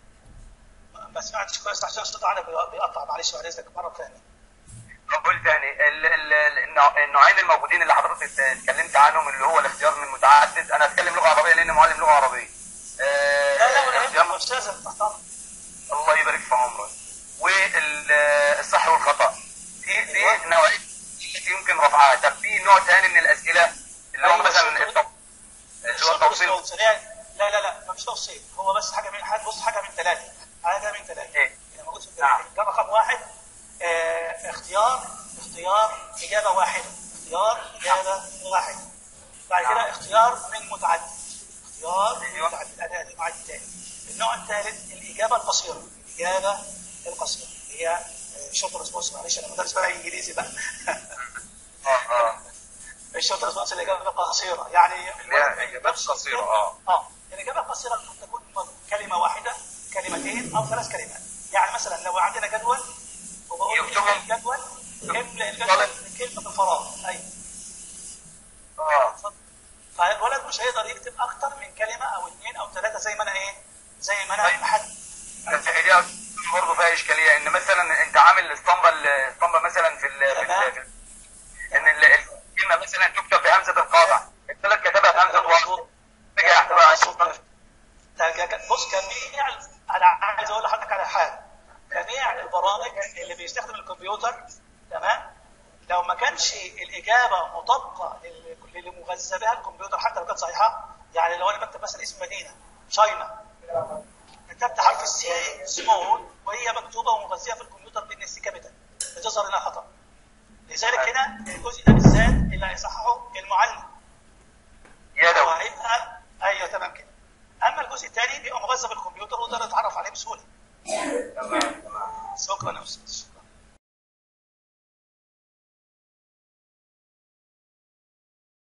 ما سمعتش كويس عشان الصوت على بيقطع معلش بعد اذنك مره ثانيه بقول تاني ال- ال- ال- النوع- النوعين الموجودين اللي حضرتك اتكلمت عنهم اللي هو الاختيار من متعدد انا اتكلم لغه عربيه لان معلم لغه عربيه آه، لا لا ولا الاختيار- يهمك استاذ تحت أمرك. الله يبارك في عمرك والصح والخطا دي دي أيوة. نوعيه التي يمكن رفعها طب في نوع ثاني من الاسئله اللي هو أيوة، مثلا شكراً. التو- اللي هو شورت التوصيل ريسبونس لا لا لا لا مش توصيل هو بس حاجه من حاجه بص حاجه من ثلاثه حاجه من ثلاثه إيه؟ اللي موجود في نعم. البرنامج ده رقم واحد آه اختيار اختيار اجابه واحده اختيار اجابه واحده بعد كده نعم. اختيار من متعدد اختيار من أيوة. متعدد هذا النوع الثاني النوع الثالث الاجابه القصيره الاجابه القصيره هي شورت ريسبونس معلش انا بدرس بقى انجليزي بقى اه اه الشورت ريسبونس الاجابه القصيره يعني لا، إجابات قصيرة، آه. اه الاجابه القصيره قد تكون كلمه واحده كلمتين او ثلاث كلمات يعني مثلا لو عندنا جدول وبقول يكتبهم. املى الجدول املى الجدول من كلمه في الفراغ ايوه اه اتفضل. فالولد مش هيقدر يكتب اكتر من كلمه او اثنين او ثلاثه زي ما انا ايه زي ما انا طيب. محدد بس هي برضه فيها اشكاليه ان مثلا انت عامل اسطمبه اسطمبه مثلا في ال في, ال في ال ان ال- الكلمه مثلا تكتب بهمزه القاطع انت لك كتبها بهمزه الوصل رجع احتوى بص جميع انا عايز اقول لحضرتك على حاجه جميع البرامج اللي بيستخدم الكمبيوتر تمام لو ما كانش الاجابه مطابقه لل- للي مغذى بها الكمبيوتر حتى لو كانت صحيحه يعني لو انا بكتب مثلا اسم مدينه تشاينا كتبت حرف السي سمول وهي مكتوبه ومغذيه في الكمبيوتر بان السي كابيتال بتظهر انها خطا لذلك هنا الجزء ده بالذات اللي هيصححه المعلم يدوي وهيبقى ايوه تمام كده اما الجزء الثاني بيبقى مغذى بالكمبيوتر وتقدر تتعرف عليه بسهوله تمام تمام شكرا يا استاذ